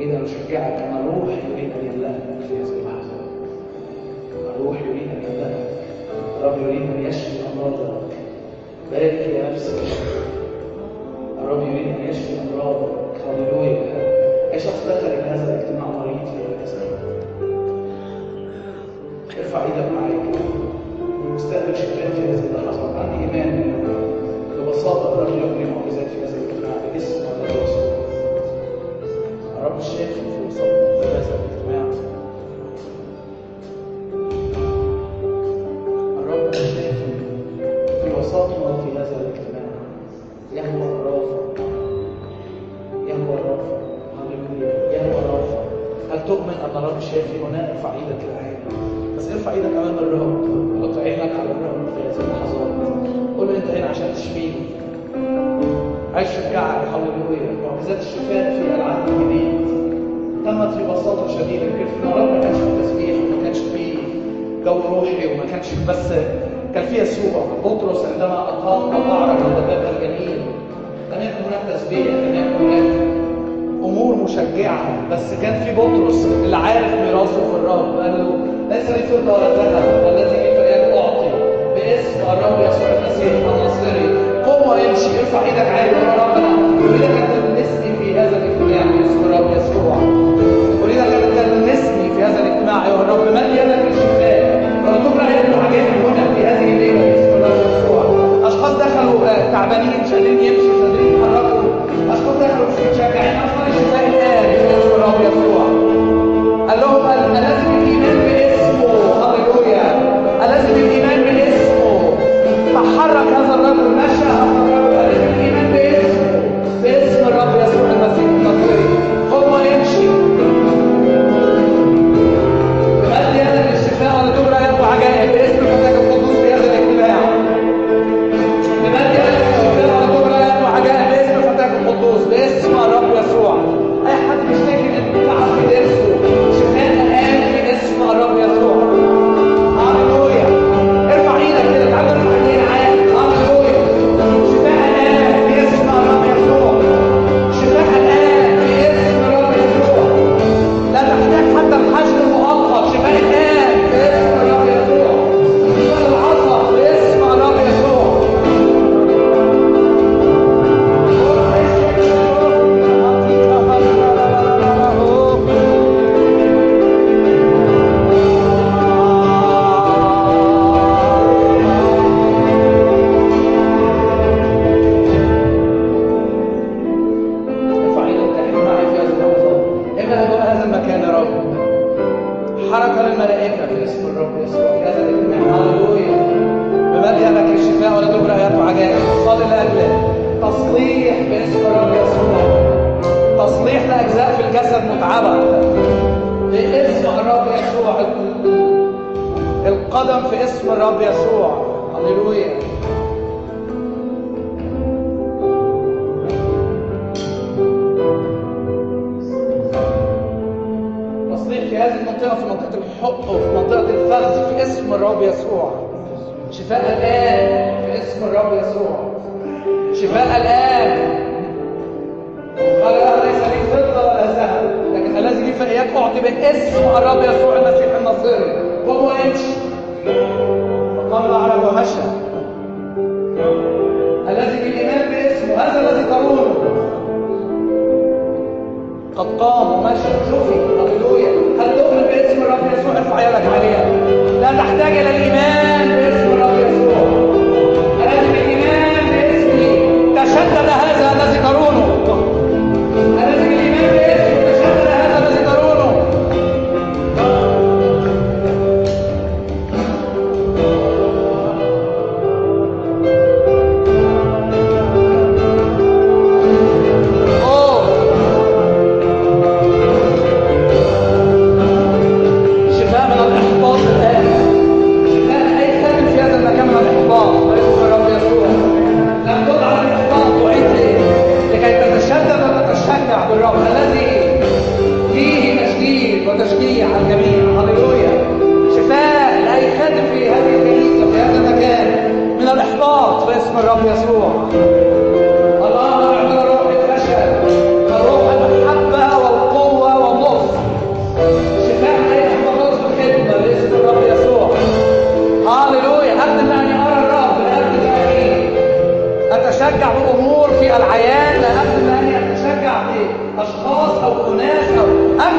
أريد أن أشجعك أن الروح يريد أن يملأك في هذه اللحظة الروح يريد أن يملأك الرب يريد أن يشفي أمراضك بارك يا نفسي الرب يريد أن يشفي أمراضك هللويا أي شخص دخل إلى هذا الاجتماع مريض في الجسد ارفع ايدك معايا استقبل شفاء في هذه اللحظات عندي ايمان ببساطه الرب يبني معجزات في هذا الاجتماع باسم الله يسوع الرب شافي في وسطنا في هذا الاجتماع الرب شافي في وسطنا في هذا الاجتماع يهوى الرافع يهوى الرافع هللويا يهوى الرافع هل تؤمن ان الرب شافي هنا ارفع ايدك الان بس ارفع ايدك امام الرب حط عينك على الرب في هذه اللحظات قول له انت هنا عشان تشفيني عايز اشجعك هللويا معجزات الشفاء في العهد الجديد تمت في بساطه شديده يمكن في مرات ما كانش في تسبيح وما كانش في جو روحي وما كانش بس كان في يسوع بطرس عندما اقام الاعرج عند باب الجليل لم يكن هناك تسبيح لم يكن هناك امور مشجعه بس كان في بطرس اللي عارف ميراثه في الرب قال له ليس لي فضه ولا ذهب والذي لي فلان اعطي باسم الرب يسوع المسيح الناصري قم وامشي ارفع ايدك عالي يا ربنا اريدك ان تلمسني في هذا الاجتماع باسم الرب يسوع اريدك ان تلمسني في هذا الاجتماع يا رب مل يدك للشفاء ولتقرا يد عجائب هنا في هذه الليله باسم الرب يسوع اشخاص دخلوا آه، تعبانين مش قادرين يمشوا مش قادرين يتحركوا اشخاص دخلوا مش متشجعين اطفال الشفاء الان باسم الرب يسوع قال لهم قال لازم الايمان باسمه هللويا لازم الايمان باسمه تحرك هذا الرجل مشى هذا الرجل لازم الايمان باسمه باسم الرب يسوع المسيح النصيري هو يمشي بمد يدك للشفاء ولا تجرى يد عجائب باسم فتاك القدوس في هذا الاجتماع بمد يدك للشفاء ولا تجرى يد عجائب باسم فتاك القدوس باسم الرب يسوع اي حد بيشتكي من تعب في ضرسه شفاء الان في اسم الرب يسوع هللويا ارفع ايدك كده تعالى ارفع ايدينا عادي هللويا شفاء الان في اسم الرب يسوع شفاء الان في اسم الرب يسوع لا تحتاج حتى الحشد المؤقت شفاء الان باسم الرب يسوع شفاء العصب باسم الرب يسوع ارفع ايدك تحت معي في هذه اللحظات املأ جوه هذا المكان يا رب حركة للملائكة في اسم الرب يسوع في هذا الاجتماع هللويا بمد يدك للشفاء ولا تجرى آيات وعجائب صلي لأجله تصليح باسم الرب يسوع تصليح لأجزاء في الجسد متعبة باسم الرب يسوع القدم في اسم الرب يسوع هللويا تصليح في هذه المنطقة في منطقة الحق وفي منطقة الفخذ في اسم الرب يسوع شفاء الآن في اسم الرب يسوع شفاء الآن قال لا ليس لي فضة ولا ذهب لكن الذي لي فإياك أعطي باسم الرب يسوع المسيح الناصري وهو يمشي فقام الأعرج ومشى الذي بالإيمان باسمه هذا الذي ترونه قد قام ومشى شوفي هللويا هل تؤمن باسم الرب يسوع ارفع يدك عليها لا تحتاج الى الايمان باسم الرب يسوع الذي بالايمان باسمه تشدد هذا الذي ترونه الذي بالايمان باسمه تشدد هذا الذي ترونه اوه شفاء من الاحباط الان شفاء اي خادم في هذا المكان من الاحباط باسم الرب يسوع لم تدع الاحباط تعيد لكي تتشدد وتتشجع بالرب الذي فيه تشديد وتشجيع الجميع هللويا شفاء لاي خادم في هذه الكنيسه في هذا المكان من الاحباط باسم الرب يسوع الله يعطينا روح الفشل روح المحبه والقوه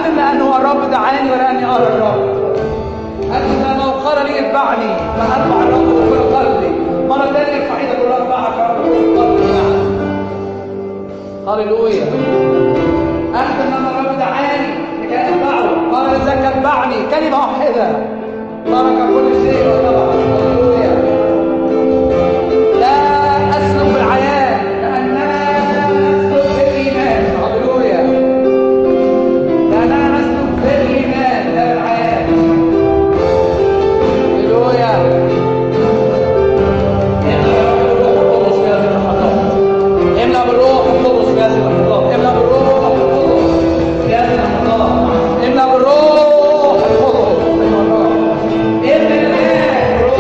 أسلم لأنه الرب دعاني ولأني أرى الرب أسلم لأنه قال لي اتبعني فأتبع الرب بكل قلبي مرة ثانية ارفع ايدك وقول اتبعك يا رب بكل قلبي نعم هللويا أسلم لأن الرب دعاني لكي أتبعه قال إذا اتبعني كلمة واحدة ترك كل شيء وتبعه هللويا لا أسلك بالعيان لأننا نسلك بالإيمان هللويا لأننا نسلك بالإيمان لا بالعيان هللويا املأ بالروح القدس في هذه اللحظات املأ بالروح القدس في هذه اللحظات املأ بالروح القدس في هذه اللحظات املأ بالروح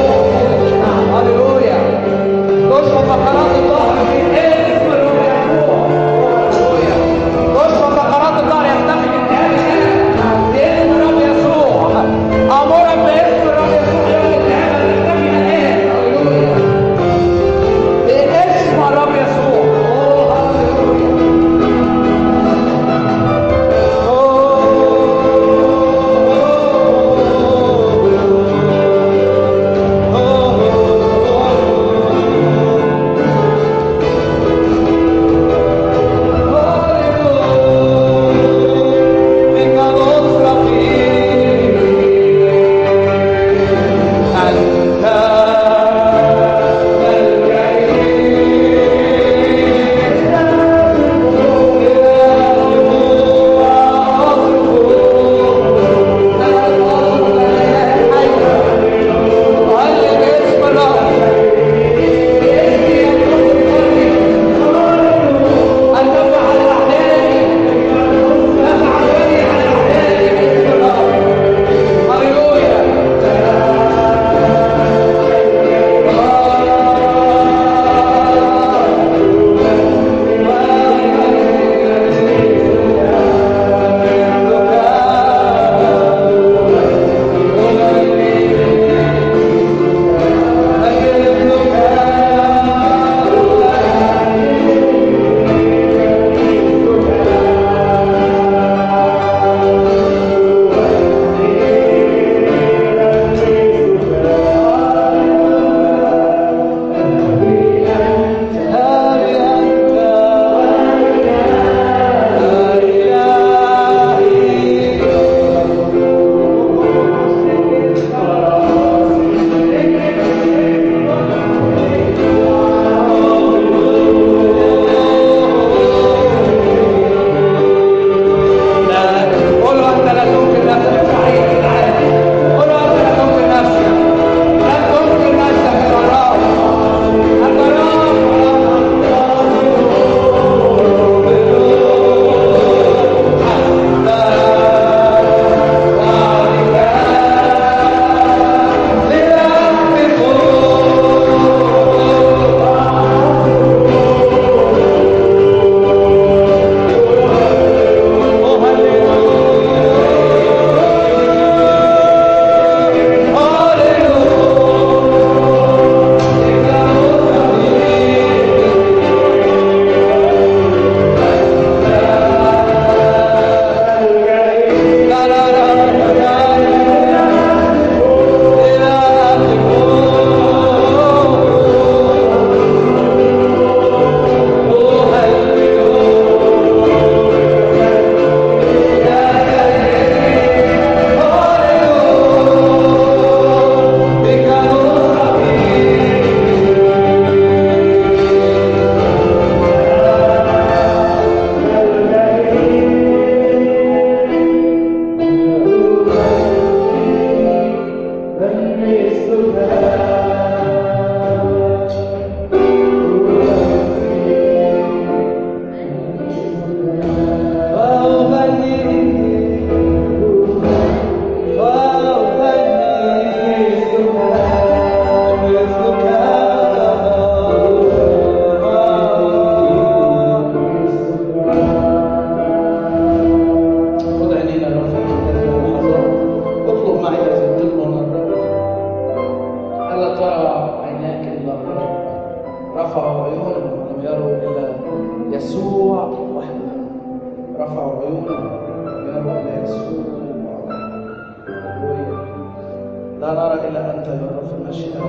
لا نرى إلا أنت يا رب في المشيئة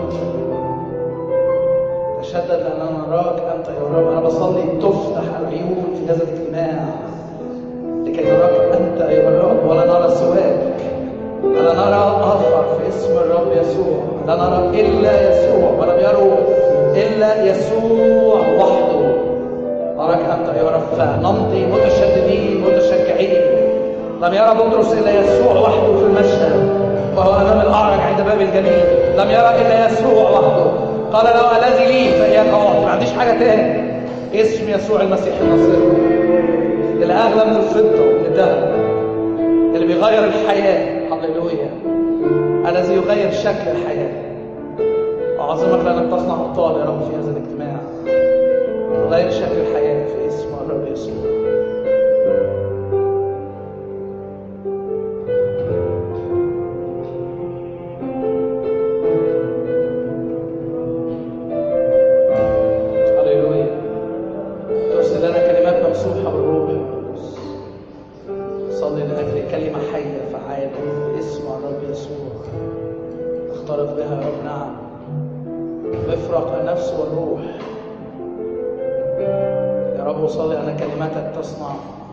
تشدد لأننا نراك أنت يا رب أنا بصلي تفتح العيون في هذا الاجتماع لكي نراك أنت يا الرب ولا نرى سواك ولا نرى آخر في اسم الرب يسوع لا نرى إلا يسوع ولم يروا إلا يسوع وحده نراك أنت يا رب فنمضي متشددين متشجعين لم يرى بطرس إلا يسوع وحده في المشهد وهو أمام الأعرج عند باب الجليل لم يرى إلا يسوع وحده قال له الذي لي فإياك أعطي ما عنديش حاجة تاني اسم يسوع المسيح الناصري اللي أغلى من الفضة ومن الذهب اللي بيغير الحياة هللويا الذي يغير شكل الحياة أعظمك لأنك تصنع أبطال يا رب في هذا الاجتماع غير شكل الحياة في اسم الرب يسوع هللويا ترسل لنا كلمات ممسوحة بالروح القدس صلي لأجل كلمة حية فعالة باسم الرب يسوع اخترق بها يا رب نعم افرق النفس والروح يا رب وصلي أن كلماتك تصنع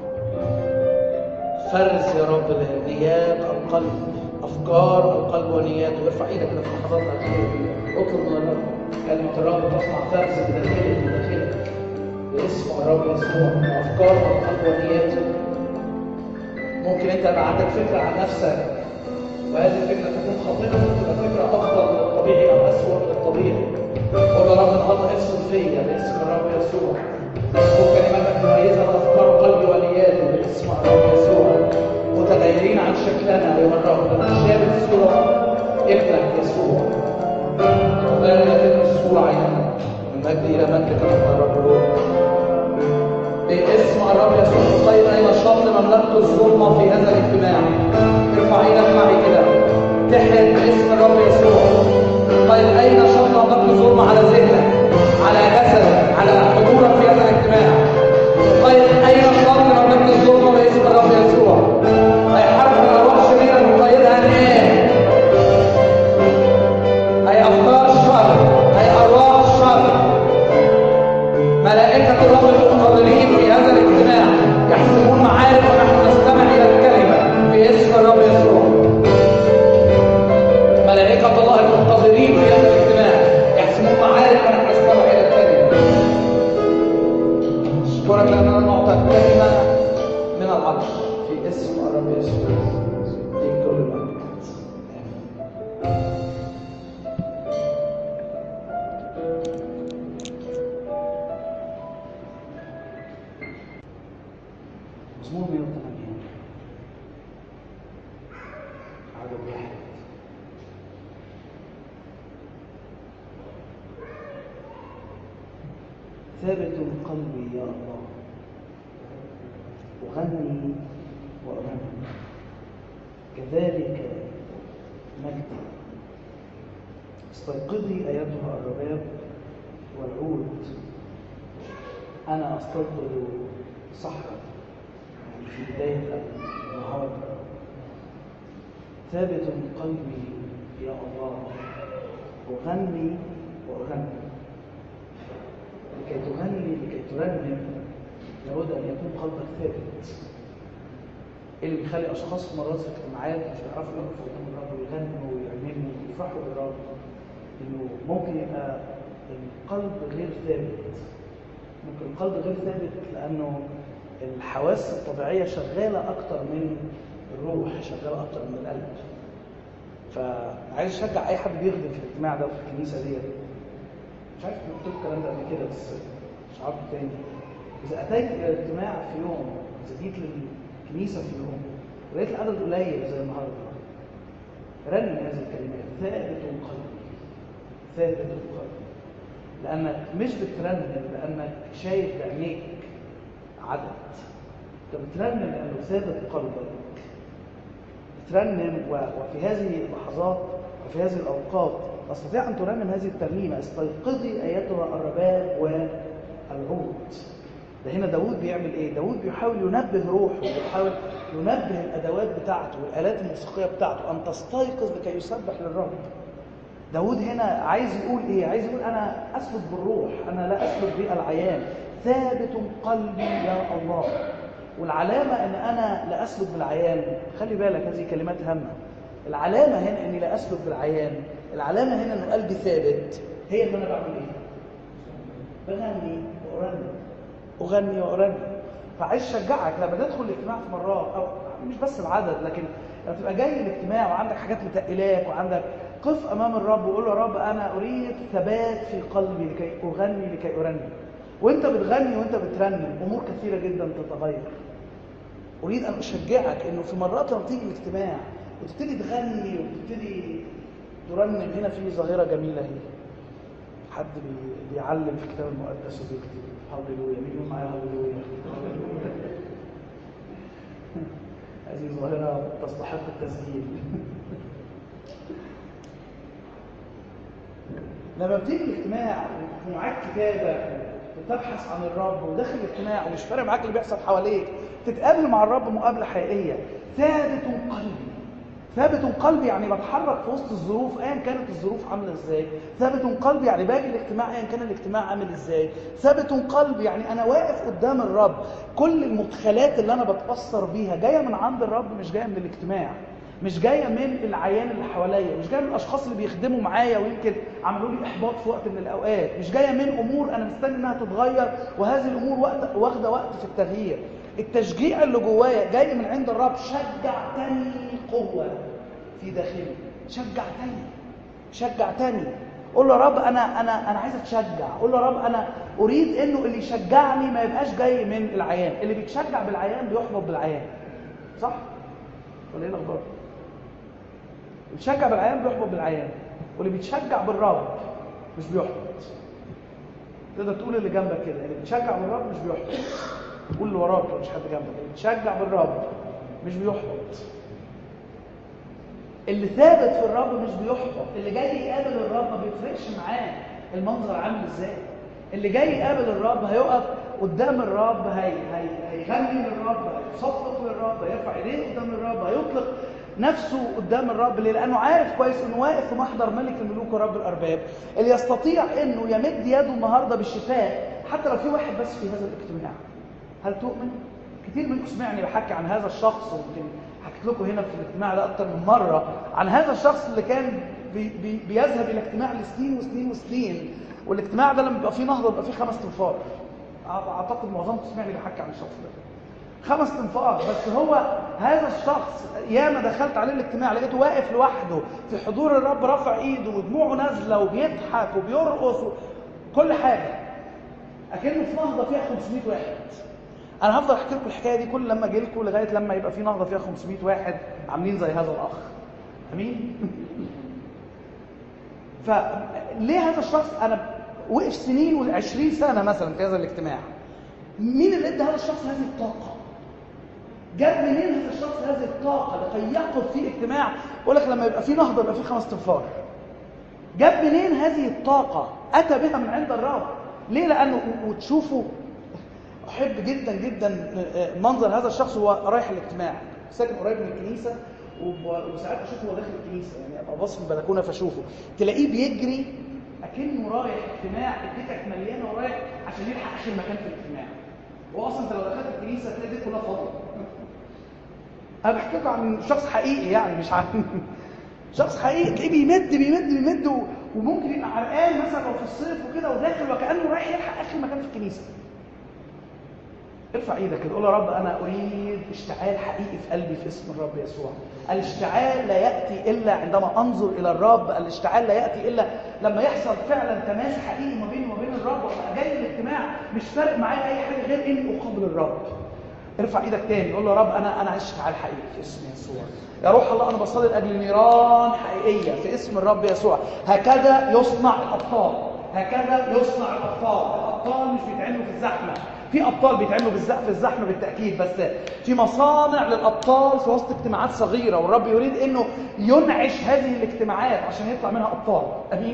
فرز يا رب لنيات القلب أفكار القلب ونياته ارفع ايدك كده في اللحظات الأخيرة اطلب من الرب كلمة الرب تصنع فرز بداخلك بداخلك باسم الرب يسوع أفكار القلب ونياته ممكن انت يبقى عندك فكره عن نفسك وهذه الفكره تكون خاطئه تبقى فكره افضل من الطبيعي او اسوء من الطبيعي قول يا رب النهارده افصل فيا باسم الرب يسوع اذكر كلماتك مميزه افكار قلبي ونياتي باسم الرب يسوع متغيرين عن شكلنا ايها الرب لما تشابه صوره ابنك يسوع غير لا تدرس الصوره عيننا من مجد الى مجد كما الرب الروح باسم الرب يسوع طيب اين شط مملكه الظلمه في هذا الاجتماع ارفع ايدك معي كده تحرق باسم الرب يسوع طيب اين شط مملكه الظلمه على ذهنك على جسدك على حضورك في هذا الاجتماع طيب اين شط مملكه الظلمه باسم الرب يسوع هيحارب الارواح شريره نغيرها الان هي افكار الشر هي ارواح الشر ملائكة الرب المقررين في هذا الاجتماع يحسبون معارف ونحن نستمع إلى الكلمة في اسم الرب يسوع. ملائكة الله المنتظرين في هذا الاجتماع يحسبون معارف ونحن نستمع إلى الكلمة. أشكرك لأننا نعطى الكلمة من العرش في اسم الرب يسوع. في كل المجد. آمين. مزمور 180 عدد واحد ثابت قلبي يا الله أغني وأغني كذلك مجدي استيقظي أيتها الرباب والعود أنا أستيقظ صحرا يعني في بداية النهار ثابت قلبي يا الله أغني وأغني لكي تغني لكي ترنم لابد أن يكون قلبك ثابت إيه اللي بيخلي أشخاص مرات في اجتماعات مش بيعرفوا يقفوا قدام الرب ويغنوا ويعملوا ويفرحوا بالرب إنه ممكن يبقى القلب غير ثابت ممكن القلب غير ثابت لأنه الحواس الطبيعية شغالة أكتر من الروح شغالة أكتر من القلب فعايز أشجع أي حد بيخدم في الاجتماع ده في الكنيسة دي مش عارف قلت لكم الكلام ده قبل كده بس مش عارف تاني إذا أتيت إلى الاجتماع في يوم إذا جيت للكنيسة في يوم ولقيت العدد قليل زي النهارده رنم هذه الكلمات ثابت قلبي ثابت قلبي لأنك مش بترنم لأنك شايف بعينيك عدد انت بترنم لانه ثابت قلبك بترنم و- وفي هذه اللحظات وفي هذه الاوقات تستطيع ان ترنم هذه الترنيمه استيقظي ايتها الرباب والعود ده هنا داود بيعمل ايه داود بيحاول ينبه روحه بيحاول ينبه الادوات بتاعته والالات الموسيقيه بتاعته ان تستيقظ لكي يسبح للرب داود هنا عايز يقول ايه عايز يقول انا اسلك بالروح انا لا اسلك بالعيان ثابت قلبي يا الله والعلامه ان انا لا اسلك بالعيان خلي بالك هذه كلمات هامه العلامه هنا اني لا اسلك بالعيان العلامه هنا ان قلبي ثابت هي ان انا بعمل ايه بغني وارنم اغني وارنم فعايز اشجعك لما تدخل الاجتماع في مرات او مش بس العدد لكن لما تبقى جاي الاجتماع وعندك حاجات متقلاك وعندك قف امام الرب وقول له يا رب انا اريد ثبات في قلبي لكي اغني لكي ارنم وانت بتغني وانت بترنم امور كثيره جدا تتغير اريد ان اشجعك انه في مرات لما تيجي الاجتماع وتبتدي تغني وتبتدي ترنم هنا في ظاهره جميله هي حد بي- بيعلم في الكتاب المقدس وبيكتب هللويا مين يقول معايا هللويا هذه ظاهره تستحق التسجيل لما بتيجي الاجتماع ومعاك كتابك وتبحث عن الرب وداخل الاجتماع ومش فارق معاك اللي بيحصل حواليك تتقابل مع الرب مقابله حقيقيه ثابت قلبي ثابت قلبي يعني بتحرك في وسط الظروف ايا كانت الظروف عامله ازاي ثابت قلبي يعني باجي الاجتماع ايا كان الاجتماع عامل ازاي ثابت قلبي يعني انا واقف قدام الرب كل المدخلات اللي انا بتاثر بيها جايه من عند الرب مش جايه من الاجتماع مش جايه من العيان اللي حواليا مش جايه من الاشخاص اللي بيخدموا معايا ويمكن عملوا لي احباط في وقت من الاوقات مش جايه من امور انا مستني انها تتغير وهذه الامور وقت واخده وقت في التغيير التشجيع اللي جوايا جاي من عند الرب شجعتني قوه في داخلي شجعتني شجعتني قول له يا رب انا انا انا عايز اتشجع قول له يا رب انا اريد انه اللي يشجعني ما يبقاش جاي من العيان اللي بيتشجع بالعيان بيحبط بالعيان صح ولا ايه الاخبار اللي بيتشجع بالعيان بيحبط بالعيان واللي بيتشجع بالرب مش بيحبط تقدر تقول اللي جنبك كده اللي بيتشجع بالرب مش بيحبط قول اللي وراك مش حد جنبك اللي بيتشجع بالرب مش بيحبط اللي ثابت في الرب مش بيحبط اللي جاي يقابل الرب ما بيفرقش معاه المنظر عامل ازاي اللي جاي يقابل الرب هيقف قدام الرب هي هي هيغني للرب هيصفق للرب هيرفع ايديه قدام الرب هيطلق نفسه قدام الرب ليه؟ لانه عارف كويس انه واقف في محضر ملك الملوك ورب الارباب اللي يستطيع انه يمد يده النهارده بالشفاء حتى لو في واحد بس في هذا الاجتماع هل تؤمن؟ كتير منكم سمعني بحكي عن هذا الشخص ويمكن حكيت لكم هنا في الاجتماع ده اكتر من مره عن هذا الشخص اللي كان بي بي بيذهب الى اجتماع لسنين وسنين وسنين والاجتماع ده لما بيبقى فيه نهضه بيبقى فيه خمس تنفار اعتقد معظمكم سمعني بحكي عن الشخص ده خمس تنفار بس هو هذا الشخص ياما دخلت عليه الاجتماع لقيته واقف لوحده في حضور الرب رافع ايده ودموعه نازله وبيضحك وبيرقص كل حاجه اكنه في نهضه فيها 500 واحد انا هفضل احكي لكم الحكايه دي كل لما اجي لكم لغايه لما يبقى في نهضه فيها 500 واحد عاملين زي هذا الاخ امين فليه هذا الشخص انا وقف سنين و20 سنه مثلا في هذا الاجتماع مين اللي ادى هذا الشخص هذه الطاقه جاب منين هذا الشخص هذه الطاقه لكي يقف في اجتماع يقول لك لما يبقى في نهضه يبقى في خمس تنفار جاب منين هذه الطاقه اتى بها من عند الرب ليه لانه وتشوفوا احب جدا جدا منظر هذا الشخص وهو رايح الاجتماع ساكن قريب من الكنيسه وساعات اشوفه وهو داخل الكنيسه يعني ابقى باص من البلكونه فاشوفه تلاقيه بيجري اكنه رايح اجتماع الدكك مليانه ورايح عشان يلحق اخر مكان في الاجتماع هو اصلا انت لو دخلت الكنيسه تلاقي دي كلها فاضيه انا بحكي لكم عن شخص حقيقي يعني مش عن شخص حقيقي تلاقيه بيمد بيمد بيمد وممكن يبقى عرقان مثلا لو في الصيف وكده وداخل وكانه رايح يلحق اخر مكان في الكنيسه ارفع ايدك كده قول يا رب انا اريد اشتعال حقيقي في قلبي في اسم الرب يسوع الاشتعال لا ياتي الا عندما انظر الى الرب الاشتعال لا ياتي الا لما يحصل فعلا تماس حقيقي ما بيني وما بين الرب وابقى جاي الاجتماع مش فارق معايا اي حاجه غير اني اقابل الرب ارفع ايدك تاني قول له يا رب انا انا عايز اشتعال حقيقي في اسم يسوع يا روح الله انا بصلي لاجل نيران حقيقيه في اسم الرب يسوع هكذا يصنع الابطال هكذا يصنع الابطال الابطال مش بيتعملوا في الزحمه في ابطال بيتعملوا في الزحمه بالتاكيد بس في مصانع للابطال في وسط اجتماعات صغيره والرب يريد انه ينعش هذه الاجتماعات عشان يطلع منها ابطال امين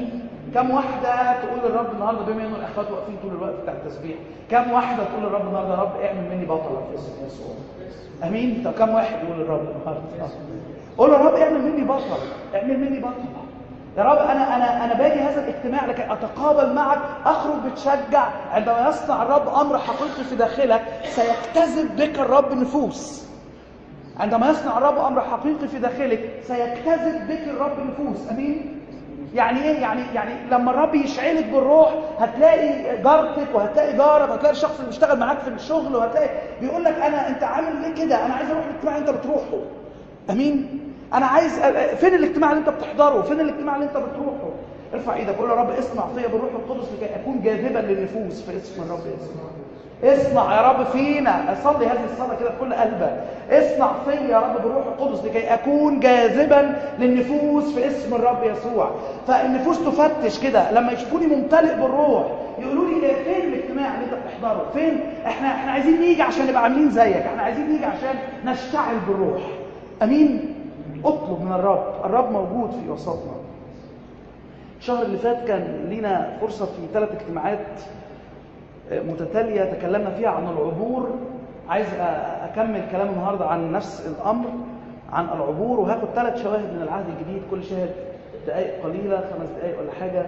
كم واحدة تقول للرب النهارده بما انه الاخوات واقفين طول الوقت بتاع التسبيح كم واحدة تقول للرب النهارده يا رب اعمل مني بطلة في اسم يسوع امين طب كم واحد يقول للرب النهارده قول له يا رب اعمل مني بطل اعمل مني بطل يا رب انا انا انا باجي هذا الاجتماع لكي اتقابل معك اخرج بتشجع عندما يصنع الرب امر حقيقي في داخلك سيجتذب بك الرب نفوس عندما يصنع الرب امر حقيقي في داخلك سيجتذب بك الرب نفوس امين يعني ايه يعني يعني لما الرب يشعلك بالروح هتلاقي جارتك وهتلاقي جارك وهتلاقي الشخص اللي بيشتغل معاك في الشغل وهتلاقي بيقول لك انا انت عامل ليه كده انا عايز اروح الاجتماع اللي انت بتروحه امين انا عايز فين الاجتماع اللي انت بتحضره فين الاجتماع اللي انت بتروحه ارفع ايدك قول يا رب اصنع فيا بالروح القدس لكي اكون جاذبا للنفوس في اسم الرب يسوع اصنع يا رب فينا اصلي هذه الصلاه كده بكل قلبك اصنع فيا يا رب بالروح القدس لكي اكون جاذبا للنفوس في اسم الرب يسوع فالنفوس تفتش كده لما يشوفوني ممتلئ بالروح يقولوا لي إيه فين الاجتماع اللي انت بتحضره فين احنا احنا عايزين نيجي عشان نبقى عاملين زيك احنا عايزين نيجي عشان نشتعل بالروح امين اطلب من الرب الرب موجود في وسطنا الشهر اللي فات كان لينا فرصة في ثلاث اجتماعات متتالية تكلمنا فيها عن العبور عايز أكمل كلام النهاردة عن نفس الأمر عن العبور وهاخد ثلاث شواهد من العهد الجديد كل شاهد دقائق قليلة خمس دقائق ولا حاجة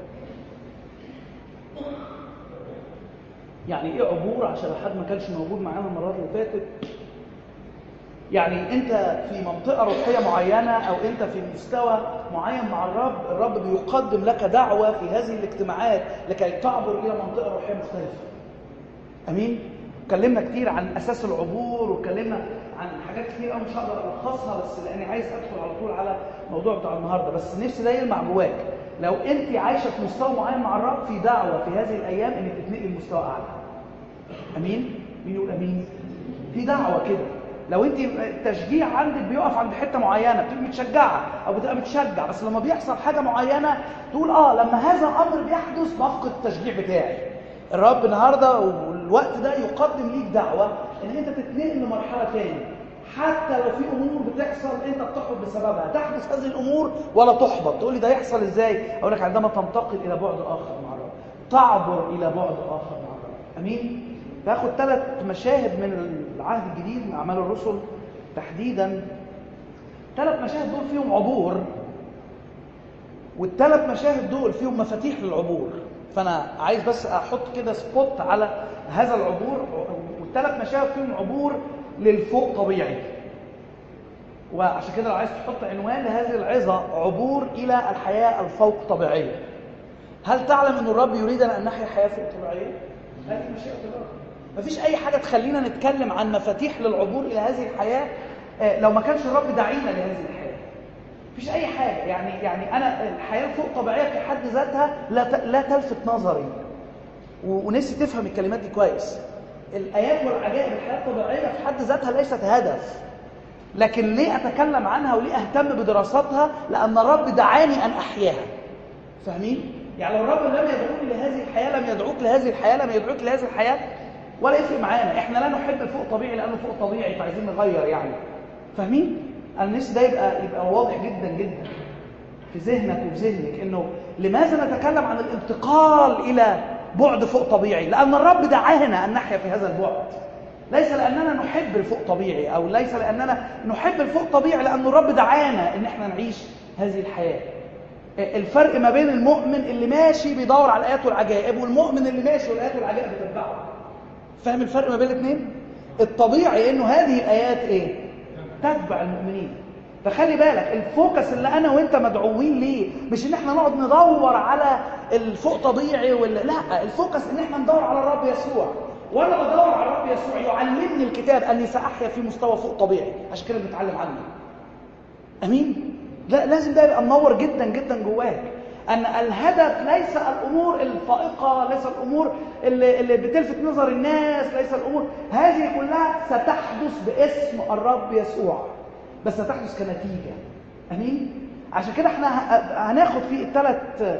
يعني ايه عبور عشان حد ما كانش موجود معانا المرات اللي فاتت يعني انت في منطقه روحيه معينه او انت في مستوى معين مع الرب الرب بيقدم لك دعوه في هذه الاجتماعات لكي تعبر الى منطقه روحيه مختلفه امين اتكلمنا كتير عن اساس العبور واتكلمنا عن حاجات كتير قوي مش هقدر الخصها بس لاني عايز ادخل على طول على الموضوع بتاع النهارده بس نفسي ده يلمع جواك لو انت عايشه في مستوى معين مع الرب في دعوه في هذه الايام انك تتنقل لمستوى اعلى امين مين يقول امين في دعوه كده لو انت التشجيع عندك بيقف عند حته معينه بتبقى متشجعه او بتبقى متشجع بس لما بيحصل حاجه معينه تقول اه لما هذا الامر بيحدث بفقد التشجيع بتاعي الرب النهارده والوقت ده يقدم ليك دعوه ان انت تتنقل لمرحله ثانيه حتى لو في امور بتحصل انت بتحبط بسببها تحدث هذه الامور ولا تحبط تقول لي ده يحصل ازاي اقول لك عندما تنتقل الى بعد اخر مع الرب تعبر الى بعد اخر مع الرب امين فاخد ثلاث مشاهد من العهد الجديد من اعمال الرسل تحديدا ثلاث مشاهد دول فيهم عبور والثلاث مشاهد دول فيهم مفاتيح للعبور فانا عايز بس احط كده سبوت على هذا العبور والثلاث مشاهد فيهم عبور للفوق طبيعي وعشان كده لو عايز تحط عنوان لهذه العظه عبور الى الحياه الفوق طبيعيه هل تعلم ان الرب يريدنا ان نحيا حياه فوق طبيعيه هذه مشيئه الرب مفيش اي حاجه تخلينا نتكلم عن مفاتيح للعبور الى هذه الحياه لو ما كانش الرب داعينا لهذه الحياه مفيش اي حاجه يعني يعني انا الحياه الفوق طبيعيه في حد ذاتها لا لا تلفت نظري ونفسي تفهم الكلمات دي كويس الايات والعجائب الحياه الطبيعيه في حد ذاتها ليست هدف لكن ليه اتكلم عنها وليه اهتم بدراستها لان الرب دعاني ان احياها فاهمين يعني لو الرب لم يدعوني لهذه الحياه لم يدعوك لهذه الحياه لم يدعوك لهذه الحياه ولا يفرق معانا احنا لا نحب الفوق طبيعي لانه فوق طبيعي فعايزين نغير يعني فاهمين انا نفسي ده يبقى يبقى واضح جدا جدا في ذهنك وفي ذهنك انه لماذا نتكلم عن الانتقال الى بعد فوق طبيعي لان الرب دعانا ان نحيا في هذا البعد ليس لاننا نحب الفوق طبيعي او ليس لاننا نحب الفوق طبيعي لان الرب دعانا ان احنا نعيش هذه الحياه الفرق ما بين المؤمن اللي ماشي بيدور على الايات والعجائب والمؤمن اللي ماشي والايات والعجائب بتتبعه فاهم الفرق ما بين الاثنين الطبيعي انه هذه الايات ايه تتبع المؤمنين فخلي بالك الفوكس اللي انا وانت مدعوين ليه مش ان احنا نقعد ندور على الفوق طبيعي ولا لا الفوكس ان احنا ندور على الرب يسوع وانا بدور على الرب يسوع يعلمني الكتاب اني ساحيا في مستوى فوق طبيعي عشان كده بنتعلم عنه امين لا لازم ده يبقى منور جدا جدا جواك ان الهدف ليس الامور الفائقه ليس الامور اللي, اللي بتلفت نظر الناس ليس الامور هذه كلها ستحدث باسم الرب يسوع بس ستحدث كنتيجه امين عشان كده احنا هناخد في الثلاث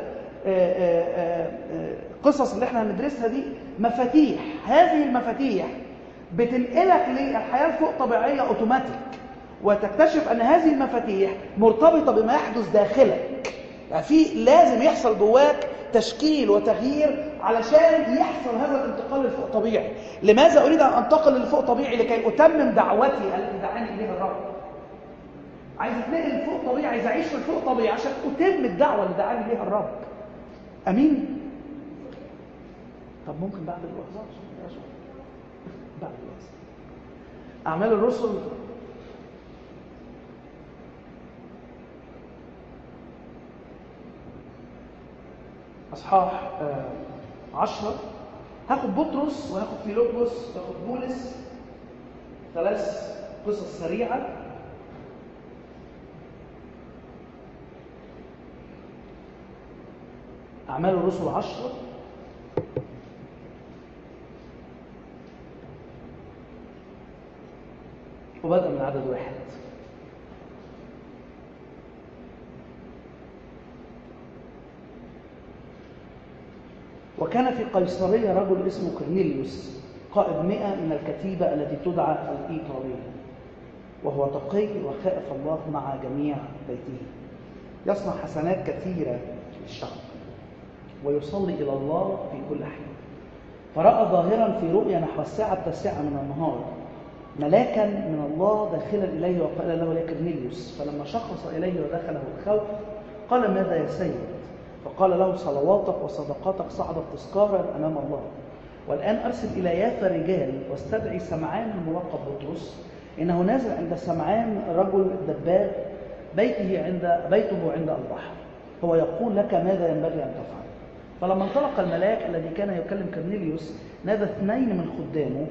قصص اللي احنا هندرسها دي مفاتيح هذه المفاتيح بتنقلك للحياه الفوق طبيعيه اوتوماتيك وتكتشف ان هذه المفاتيح مرتبطه بما يحدث داخلك يعني في لازم يحصل جواك تشكيل وتغيير علشان يحصل هذا الانتقال للفوق طبيعي لماذا اريد ان انتقل للفوق طبيعي لكي اتمم دعوتي التي دعاني اليها الرب عايز اتنقل لفوق طبيعي عايز اعيش في الفوق طبيعي عشان اتم الدعوه اللي دعاني ليها الرب امين طب ممكن بعد الوعظات بعد الوعظات اعمال الرسل اصحاح آه، عشرة هاخد بطرس وهاخد فيلبس وهاخد بولس ثلاث قصص سريعه أعمال الرسل عشرة وبدأ من عدد واحد وكان في قيصرية رجل اسمه كرنيليوس قائد مئة من الكتيبة التي تدعى الإيطالية وهو تقي وخائف الله مع جميع بيته يصنع حسنات كثيرة للشعب ويصلي إلى الله في كل حين فرأى ظاهرا في رؤيا نحو الساعة التاسعة من النهار ملاكا من الله داخلا إليه وقال له يا كرنيليوس فلما شخص إليه ودخله الخوف قال ماذا يا سيد فقال له صلواتك وصدقاتك صعدت تذكارا أمام الله والآن أرسل إلى يافا رجال واستدعي سمعان الملقب بطرس إنه نازل عند سمعان رجل دباب بيته عند بيته عند البحر هو يقول لك ماذا ينبغي أن تفعل فلما انطلق الملاك الذي كان يكلم كرنيليوس نادى اثنين من خدامه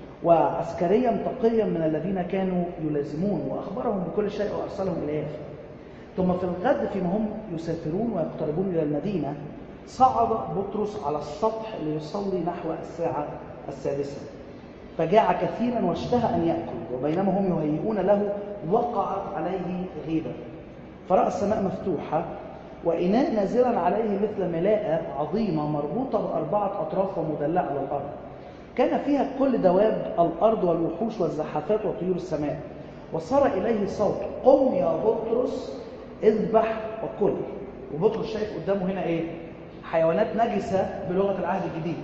وعسكريا تقيا من الذين كانوا يلازمون واخبرهم بكل شيء وارسلهم الى يافا ثم في الغد فيما هم يسافرون ويقتربون الى المدينه صعد بطرس على السطح ليصلي نحو الساعه السادسه فجاع كثيرا واشتهى ان ياكل وبينما هم يهيئون له وقعت عليه غيبه فراى السماء مفتوحه وإناء نازلا عليه مثل ملاءة عظيمة مربوطة بأربعة أطراف ومدلعة على الأرض كان فيها كل دواب الأرض والوحوش والزحافات وطيور السماء وصار إليه صوت قم يا بطرس اذبح وكل وبطرس شايف قدامه هنا إيه حيوانات نجسة بلغة العهد الجديد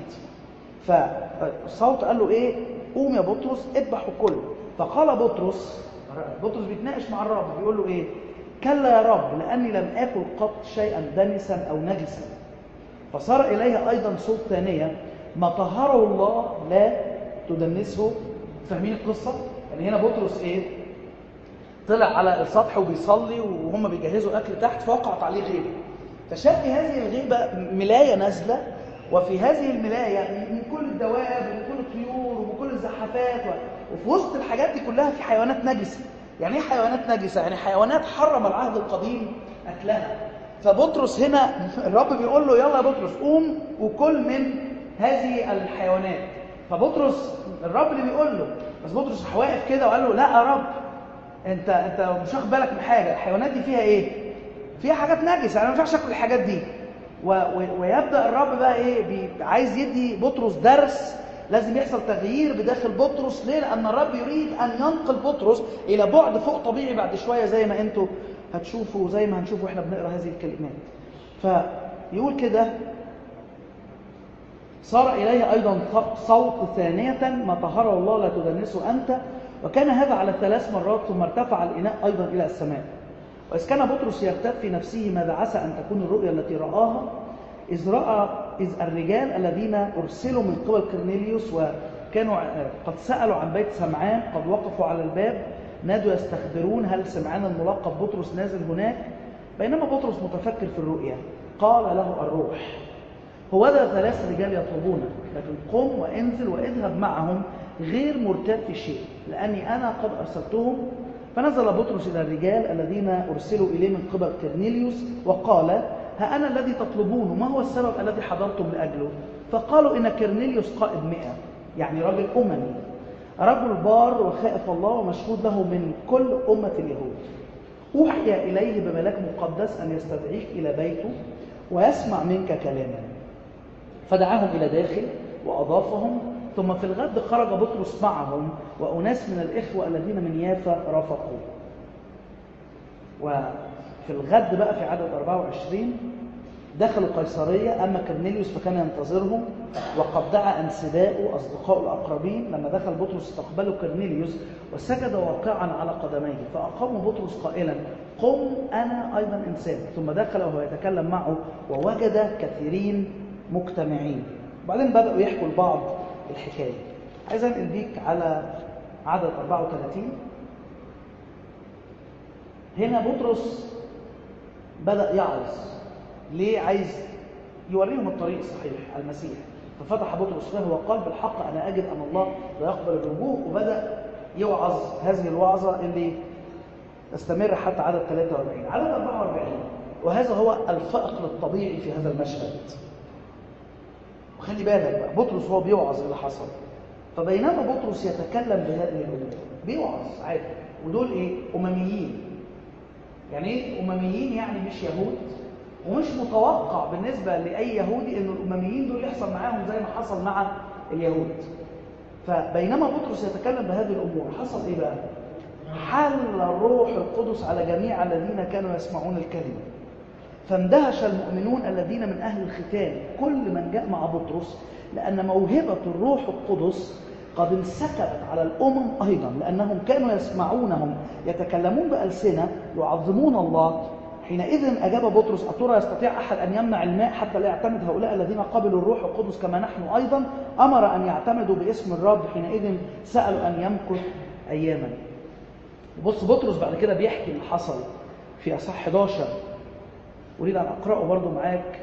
فالصوت قال له إيه قوم يا بطرس اذبح وكل فقال بطرس بطرس بيتناقش مع الرب بيقول له إيه كلا يا رب لأني لم آكل قط شيئا دنسا أو نجسا فصار إليه أيضا صوت ثانية ما طهره الله لا تدنسه فاهمين القصة؟ يعني هنا بطرس إيه؟ طلع على السطح وبيصلي وهم بيجهزوا أكل تحت فوقعت عليه غيبة فشاف في هذه الغيبة ملاية نازلة وفي هذه الملاية من كل الدواب ومن كل الطيور ومن كل الزحافات وفي وسط الحاجات دي كلها في حيوانات نجسة يعني ايه حيوانات نجسة؟ يعني حيوانات حرم العهد القديم أكلها فبطرس هنا الرب بيقول له يلا يا بطرس قوم وكل من هذه الحيوانات فبطرس الرب اللي بيقول له بس بطرس راح واقف كده وقال له لا يا رب انت انت مش واخد بالك من حاجه الحيوانات دي فيها ايه فيها حاجات نجسه انا ما ينفعش اكل الحاجات دي و... و... ويبدا الرب بقى ايه بي... عايز يدي بطرس درس لازم يحصل تغيير بداخل بطرس ليه لان الرب يريد ان ينقل بطرس الى بعد فوق طبيعي بعد شويه زي ما انتوا هتشوفوا زي ما هنشوف واحنا بنقرا هذه الكلمات فيقول كده صار إليه أيضا صوت ثانية ما طهره الله لا تدنسه أنت وكان هذا على ثلاث مرات ثم ارتفع الإناء أيضا إلى السماء وإذ كان بطرس يرتب في نفسه ماذا عسى أن تكون الرؤيا التي رآها إذ رأى إذ الرجال الذين أرسلوا من قبل كرنيليوس وكانوا قد سألوا عن بيت سمعان قد وقفوا على الباب نادوا يستخبرون هل سمعان الملقب بطرس نازل هناك بينما بطرس متفكر في الرؤيا قال له الروح هو ذا ثلاث رجال يطلبونك لكن قم وانزل واذهب معهم غير مرتاب في شيء لاني انا قد ارسلتهم فنزل بطرس الى الرجال الذين ارسلوا اليه من قبل كرنيليوس وقال ها انا الذي تطلبونه ما هو السبب الذي حضرتم لاجله فقالوا ان كرنيليوس قائد مئة يعني رجل اممي رجل بار وخائف الله ومشهود له من كل امه اليهود اوحي اليه بملاك مقدس ان يستدعيك الى بيته ويسمع منك كلاما فدعاهم إلى داخل وأضافهم ثم في الغد خرج بطرس معهم وأناس من الإخوة الذين من يافا رافقوه في الغد بقى في عدد 24 دخلوا قيصرية أما كرنيليوس فكان ينتظرهم وقد دعا أنسباؤه أصدقائه الأقربين لما دخل بطرس استقبله كرنيليوس وسجد واقعا على قدميه فأقام بطرس قائلا قم أنا أيضا إنسان ثم دخل وهو يتكلم معه ووجد كثيرين مجتمعين وبعدين بدأوا يحكوا لبعض الحكاية عايز أنقل بيك على عدد 34 هنا بطرس بدأ يعظ ليه عايز يوريهم الطريق الصحيح المسيح ففتح بطرس فاه وقال بالحق انا اجد ان الله لا يقبل الرجوع وبدا يوعظ هذه الوعظه اللي تستمر حتى عدد 43 عدد 44 وهذا هو الفائق للطبيعي في هذا المشهد وخلي بالك بقى بطرس هو بيوعظ اللي حصل فبينما بطرس يتكلم بهذه الامور بيوعظ عادي ودول ايه امميين يعني ايه امميين يعني مش يهود ومش متوقع بالنسبة لأي يهودي أن الأمميين دول يحصل معاهم زي ما حصل مع اليهود فبينما بطرس يتكلم بهذه الأمور حصل إيه بقى؟ حل الروح القدس على جميع الذين كانوا يسمعون الكلمة فاندهش المؤمنون الذين من أهل الختان كل من جاء مع بطرس لأن موهبة الروح القدس قد انسكبت على الأمم أيضا لأنهم كانوا يسمعونهم يتكلمون بألسنة يعظمون الله حينئذ أجاب بطرس أترى يستطيع أحد أن يمنع الماء حتى لا يعتمد هؤلاء الذين قبلوا الروح القدس كما نحن أيضا أمر أن يعتمدوا باسم الرب حينئذ سألوا أن يمكث أياما بص بطرس بعد كده بيحكي اللي حصل في أصح 11 أريد أن أقرأه برضو معاك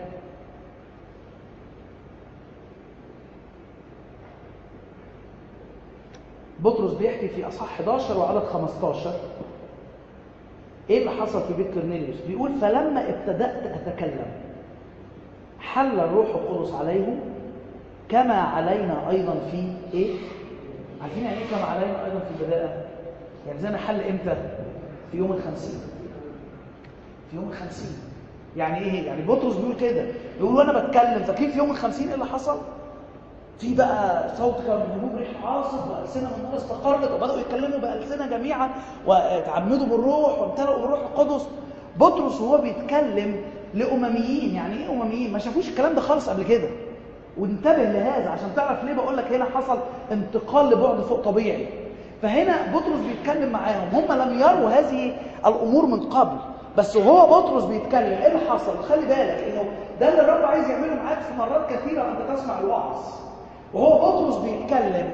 بطرس بيحكي في أصح 11 وعدد 15 ايه اللي حصل في بيت كورنيليوس بيقول فلما ابتدات اتكلم حل الروح القدس عليهم كما علينا ايضا في ايه عارفين يعني ايه كما علينا ايضا في البدايه يعني زي ما حل امتى في يوم الخمسين في يوم الخمسين يعني ايه يعني بطرس بيقول كده بيقول وانا بتكلم فكيف يوم الخمسين ايه اللي حصل في بقى صوت كان من هجوم ريح عاصف والسنه من النار استقرت وبداوا يتكلموا بالسنه جميعا وتعمدوا بالروح وامتلأوا بالروح القدس بطرس وهو بيتكلم لامميين يعني ايه امميين ما شافوش الكلام ده خالص قبل كده وانتبه لهذا عشان تعرف ليه بقول لك هنا حصل انتقال لبعد فوق طبيعي فهنا بطرس بيتكلم معاهم هم لم يروا هذه الامور من قبل بس وهو بطرس بيتكلم ايه اللي حصل خلي بالك انه ده اللي الرب عايز يعمله معاك في مرات كثيره انت تسمع الوعظ وهو بطرس بيتكلم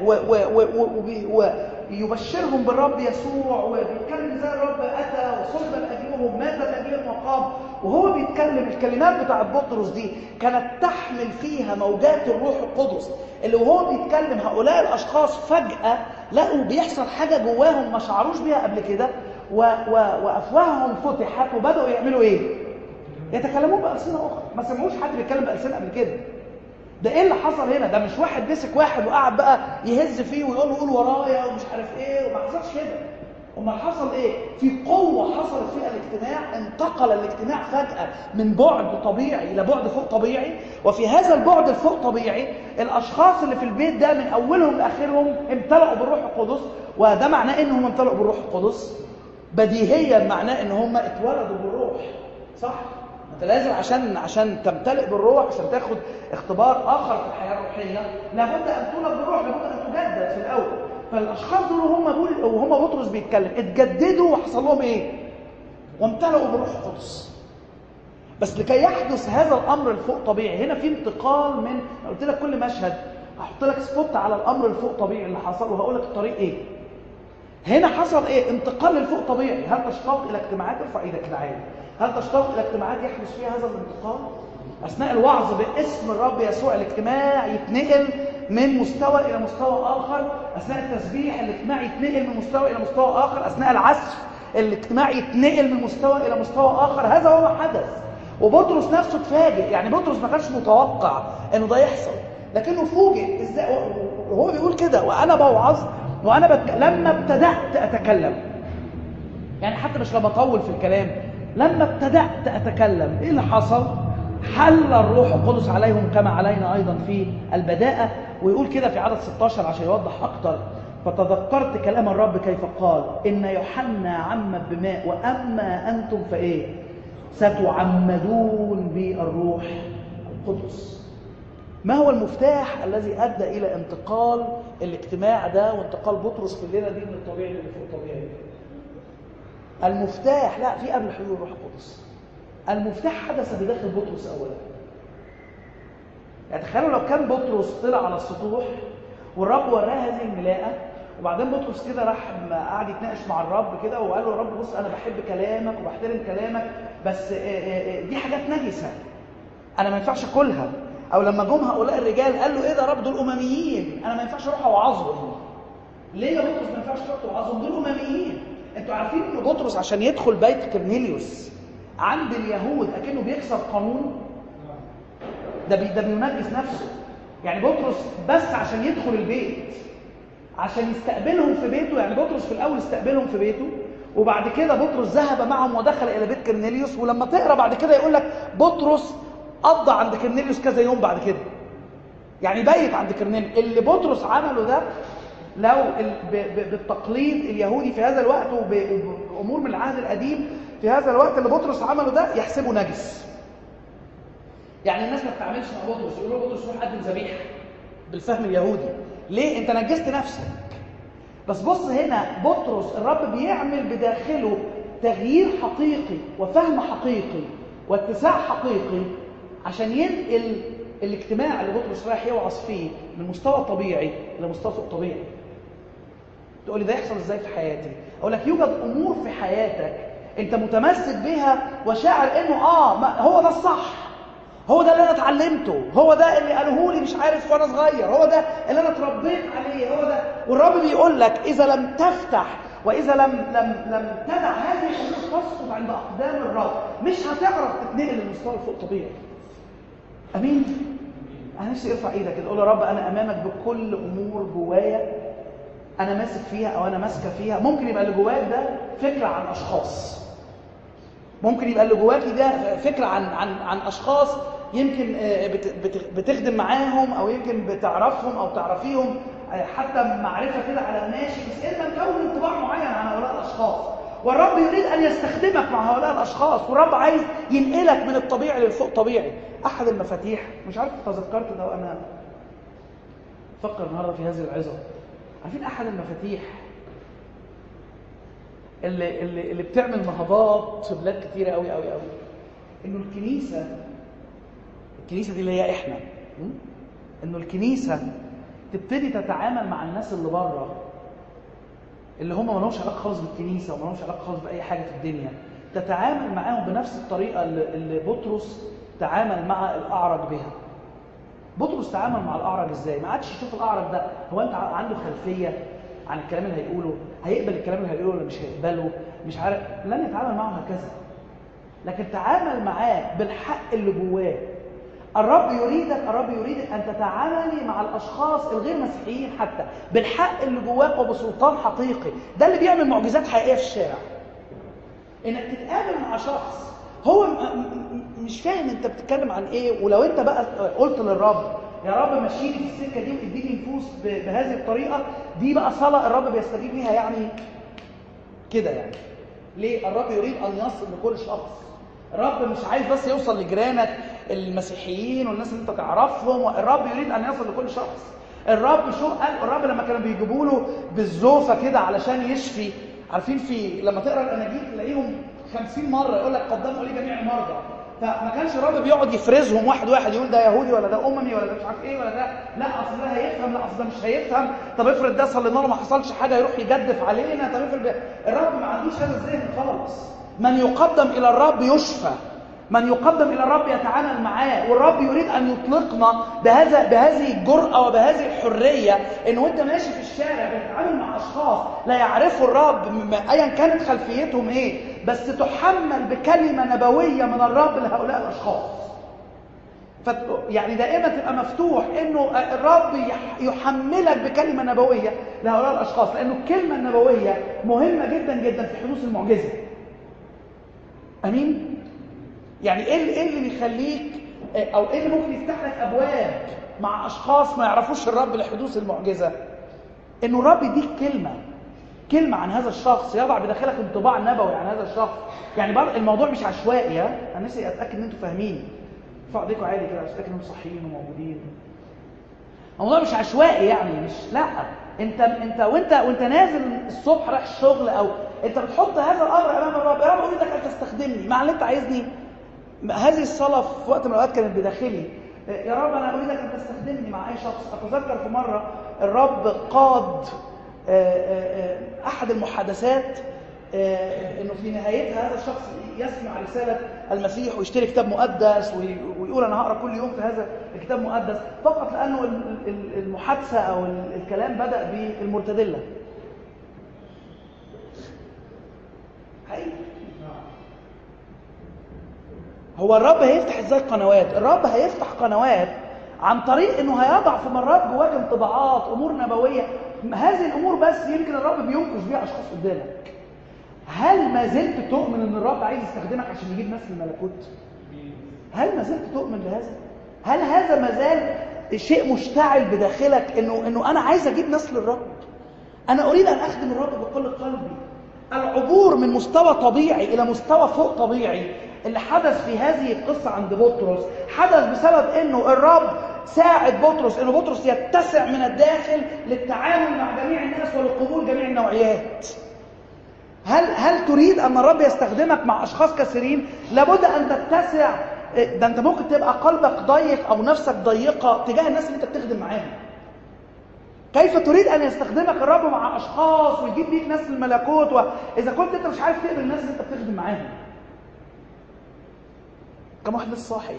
ويبشرهم بالرب يسوع وبيتكلم ازاي الرب اتى وصلب لاجلهم مات لاجلهم وقام وهو بيتكلم الكلمات بتاعت بطرس دي كانت تحمل فيها موجات الروح القدس اللي وهو بيتكلم هؤلاء الاشخاص فجاه لقوا بيحصل حاجه جواهم ما شعروش بيها قبل كده وافواههم فتحت وبداوا يعملوا ايه؟ يتكلمون بالسنه اخرى ما سمعوش حد بيتكلم بالسنه قبل كده ده ايه اللي حصل هنا ده مش واحد مسك واحد وقعد بقى يهز فيه ويقول له قول ورايا ومش عارف ايه وما حصلش كده امال حصل ايه في قوه حصلت في الاجتماع انتقل الاجتماع فجاه من بعد طبيعي الى بعد فوق طبيعي وفي هذا البعد الفوق طبيعي الاشخاص اللي في البيت ده من اولهم لاخرهم امتلأوا بالروح القدس وده معناه انهم امتلأوا بالروح القدس بديهيا معناه ان هم اتولدوا بالروح صح انت لازم عشان عشان تمتلئ بالروح عشان تاخد اختبار اخر في الحياه الروحيه لابد ان تولد بالروح لابد ان تجدد في الاول فالاشخاص دول وهم بول وهم بطرس بيتكلم اتجددوا وحصل لهم ايه وامتلأوا بالروح القدس بس لكي يحدث هذا الامر الفوق طبيعي هنا في انتقال من أنا قلت لك كل مشهد هحط لك سبوت على الامر الفوق طبيعي اللي حصل وهقول لك الطريق ايه هنا حصل ايه انتقال للفوق طبيعي هل تشتاق الى اجتماعات ارفع ايدك كده عادي هل تشتاق الى اجتماعات يحدث فيها هذا الانتقال اثناء الوعظ باسم الرب يسوع الاجتماع يتنقل من مستوى الى مستوى اخر اثناء التسبيح الاجتماع يتنقل من مستوى الى مستوى اخر اثناء العزف الاجتماع يتنقل من مستوى الى مستوى اخر هذا هو ما حدث وبطرس نفسه اتفاجئ يعني بطرس ما كانش متوقع انه ده يحصل لكنه فوجئ ازاي وهو بيقول كده وانا بوعظ وانا بك... لما ابتدات اتكلم يعني حتى مش لما اطول في الكلام لما ابتدات اتكلم ايه اللي حصل حل الروح القدس عليهم كما علينا ايضا في البداءه ويقول كده في عدد 16 عشان يوضح اكتر فتذكرت كلام الرب كيف قال ان يوحنا عم بماء واما انتم فايه ستعمدون بالروح القدس ما هو المفتاح الذي ادى الى انتقال الاجتماع ده وانتقال بطرس في الليله دي من الطبيعي للفوق الطبيعي المفتاح لا في قبل حلول الروح القدس المفتاح حدث بداخل بطرس اولا يعني تخيلوا لو كان بطرس طلع على السطوح والرب وراه هذه الملاءه وبعدين بطرس كده راح ما قعد يتناقش مع الرب كده وقال له يا رب بص انا بحب كلامك وبحترم كلامك بس آه، آه، آه، دي حاجات نجسه انا ما ينفعش اكلها او لما جم هؤلاء الرجال قال له ايه ده يا رب دول امميين انا ما ينفعش اروح اوعظهم ليه يا بطرس ما ينفعش تروح توعظهم دول امميين انتوا عارفين ان بطرس عشان يدخل بيت كرنيليوس عند اليهود اكنه بيكسر قانون ده بي ده بينجس نفسه يعني بطرس بس عشان يدخل البيت عشان يستقبلهم في بيته يعني بطرس في الاول استقبلهم في بيته وبعد كده بطرس ذهب معهم ودخل الى بيت كرنيليوس ولما تقرا بعد كده يقول لك بطرس قضى عند كرنيليوس كذا يوم بعد كده يعني بيت عند كرنيليوس اللي بطرس عمله ده لو ال- ب- ب- بالتقليد اليهودي في هذا الوقت وب- وبامور من العهد القديم في هذا الوقت اللي بطرس عمله ده يحسبه نجس يعني الناس ما بتتعاملش مع بطرس يقولوا له بطرس روح قدم ذبيحه بالفهم اليهودي ليه انت نجست نفسك بس بص هنا بطرس الرب بيعمل بداخله تغيير حقيقي وفهم حقيقي واتساع حقيقي عشان ينقل الاجتماع اللي بطرس رايح يوعظ فيه من مستوى طبيعي الى مستوى فوق طبيعي تقول لي ده يحصل ازاي في حياتي اقول لك يوجد امور في حياتك انت متمسك بها وشاعر انه اه ما هو ده الصح هو ده اللي انا اتعلمته هو ده اللي قالوه لي مش عارف وانا صغير هو ده اللي انا اتربيت عليه هو ده والرب بيقول لك اذا لم تفتح واذا لم لم لم تدع هذه الامور تسقط عند اقدام الرب مش هتعرف تتنقل للمستوى الفوق طبيعي امين انا نفسي ارفع ايدك كده قول يا رب انا امامك بكل امور جوايا انا ماسك فيها او انا ماسكه فيها ممكن يبقى اللي جواك ده فكره عن اشخاص ممكن يبقى اللي جواكي ده فكره عن عن عن اشخاص يمكن آه، بت- بت- بتخدم معاهم او يمكن بتعرفهم او تعرفيهم آه، حتى معرفه كده على الماشي بس انت مكون انطباع معين عن هؤلاء الاشخاص والرب يريد ان يستخدمك مع هؤلاء الاشخاص والرب عايز ينقلك من الطبيعي للفوق طبيعي احد المفاتيح مش عارف تذكرت ده وانا فكر النهارده في هذه العظه عارفين احد المفاتيح اللي اللي اللي بتعمل نهضات في بلاد كتيره قوي قوي قوي انه الكنيسه الكنيسه دي اللي هي احنا م? انه الكنيسه تبتدي تتعامل مع الناس اللي بره اللي هم ما لهمش علاقه خالص بالكنيسه وما لهمش علاقه خالص باي حاجه في الدنيا تتعامل معاهم بنفس الطريقه اللي, اللي بطرس تعامل مع الاعرج بها بطرس تعامل مع الاعرج ازاي ما عادش يشوف الاعرج ده هو انت عنده خلفيه عن الكلام اللي هيقوله هيقبل الكلام اللي هيقوله ولا مش هيقبله مش عارف لن يتعامل معه هكذا لكن تعامل معاه بالحق اللي جواه الرب يريدك الرب يريدك ان تتعاملي مع الاشخاص الغير مسيحيين حتى بالحق اللي جواك وبسلطان حقيقي ده اللي بيعمل معجزات حقيقيه في الشارع انك تتقابل مع شخص هو م- م- مش فاهم انت بتتكلم عن ايه ولو انت بقى قلت للرب يا رب مشيني في السكه دي واديني نفوس ب- بهذه الطريقه دي بقى صلاه الرب بيستجيب ليها يعني كده يعني ليه الرب يريد ان يصل لكل شخص الرب مش عايز بس يوصل لجيرانك المسيحيين والناس اللي انت تعرفهم الرب يريد ان يصل لكل شخص الرب شو قال الرب لما كانوا بيجيبوا له بالزوفه كده علشان يشفي عارفين في لما تقرا الاناجيل تلاقيهم 50 مره يقول لك قدموا لي جميع المرضى فما كانش الرب بيقعد يفرزهم واحد واحد يقول ده يهودي ولا ده اممي ولا ده مش عارف ايه ولا ده لا اصل ده هيفهم لا اصل ده مش هيفهم طب افرض ده صلينا له ما حصلش حاجه يروح يجدف علينا طب افرض ده- الرب ما عندوش هذا الذهن خالص من يقدم الى الرب يشفى من يقدم الى الرب يتعامل معاه والرب يريد ان يطلقنا بهذا بهذه الجرأه وبهذه الحريه ان وانت ماشي في الشارع بتتعامل مع اشخاص لا يعرفوا الرب م- ايا كانت خلفيتهم ايه بس تحمل بكلمه نبويه من الرب لهؤلاء الاشخاص فت... يعني دائما تبقى مفتوح انه الرب يح- يحملك بكلمه نبويه لهؤلاء الاشخاص لانه الكلمه النبويه مهمه جدا جدا في حدوث المعجزه امين يعني ايه اللي, إيه اللي بيخليك او ايه اللي ممكن يفتح لك ابواب مع اشخاص ما يعرفوش الرب لحدوث المعجزه انه الرب يديك كلمه كلمه عن هذا الشخص يضع بداخلك انطباع نبوي عن هذا الشخص يعني برضه الموضوع مش عشوائي ها انا نفسي اتاكد ان انتوا فاهمين ارفعوا ايديكم عالي كده عشان اتاكد انهم صحيين وموجودين الموضوع مش عشوائي يعني مش لا انت انت وانت وانت نازل الصبح رايح الشغل او انت بتحط هذا الامر امام الرب يا رب اريدك ان تستخدمني مع اللي انت عايزني هذه الصلاه في وقت من الاوقات كانت بداخلي يا رب انا اريدك ان تستخدمني مع اي شخص اتذكر في مره الرب قاد احد المحادثات انه في نهايتها هذا الشخص يسمع رساله المسيح ويشتري كتاب مقدس ويقول انا هقرا كل يوم في هذا الكتاب المقدس فقط لانه المحادثه او الكلام بدا بالمرتدله حقيقي هو الرب هيفتح ازاي قنوات الرب هيفتح قنوات عن طريق انه هيضع في مرات جواك انطباعات امور نبويه هذه الامور بس يمكن الرب بينقذ بيها اشخاص قدامك هل ما زلت تؤمن ان الرب عايز يستخدمك عشان يجيب ناس للملكوت هل ما زلت تؤمن بهذا هل هذا ما زال شيء مشتعل بداخلك انه انه انا عايز اجيب ناس للرب انا اريد ان اخدم الرب بكل قلبي العبور من مستوى طبيعي الى مستوى فوق طبيعي اللي حدث في هذه القصه عند بطرس حدث بسبب انه الرب ساعد بطرس انه بطرس يتسع من الداخل للتعامل مع جميع الناس ولقبول جميع النوعيات هل هل تريد ان الرب يستخدمك مع اشخاص كثيرين لابد ان تتسع ده انت ممكن تبقى قلبك ضيق او نفسك ضيقه تجاه الناس اللي انت بتخدم معاهم كيف تريد ان يستخدمك الرب مع اشخاص ويجيب بيك ناس للملكوت واذا كنت انت مش عارف تقبل الناس اللي انت بتخدم معاهم كم واحد لسه صاحي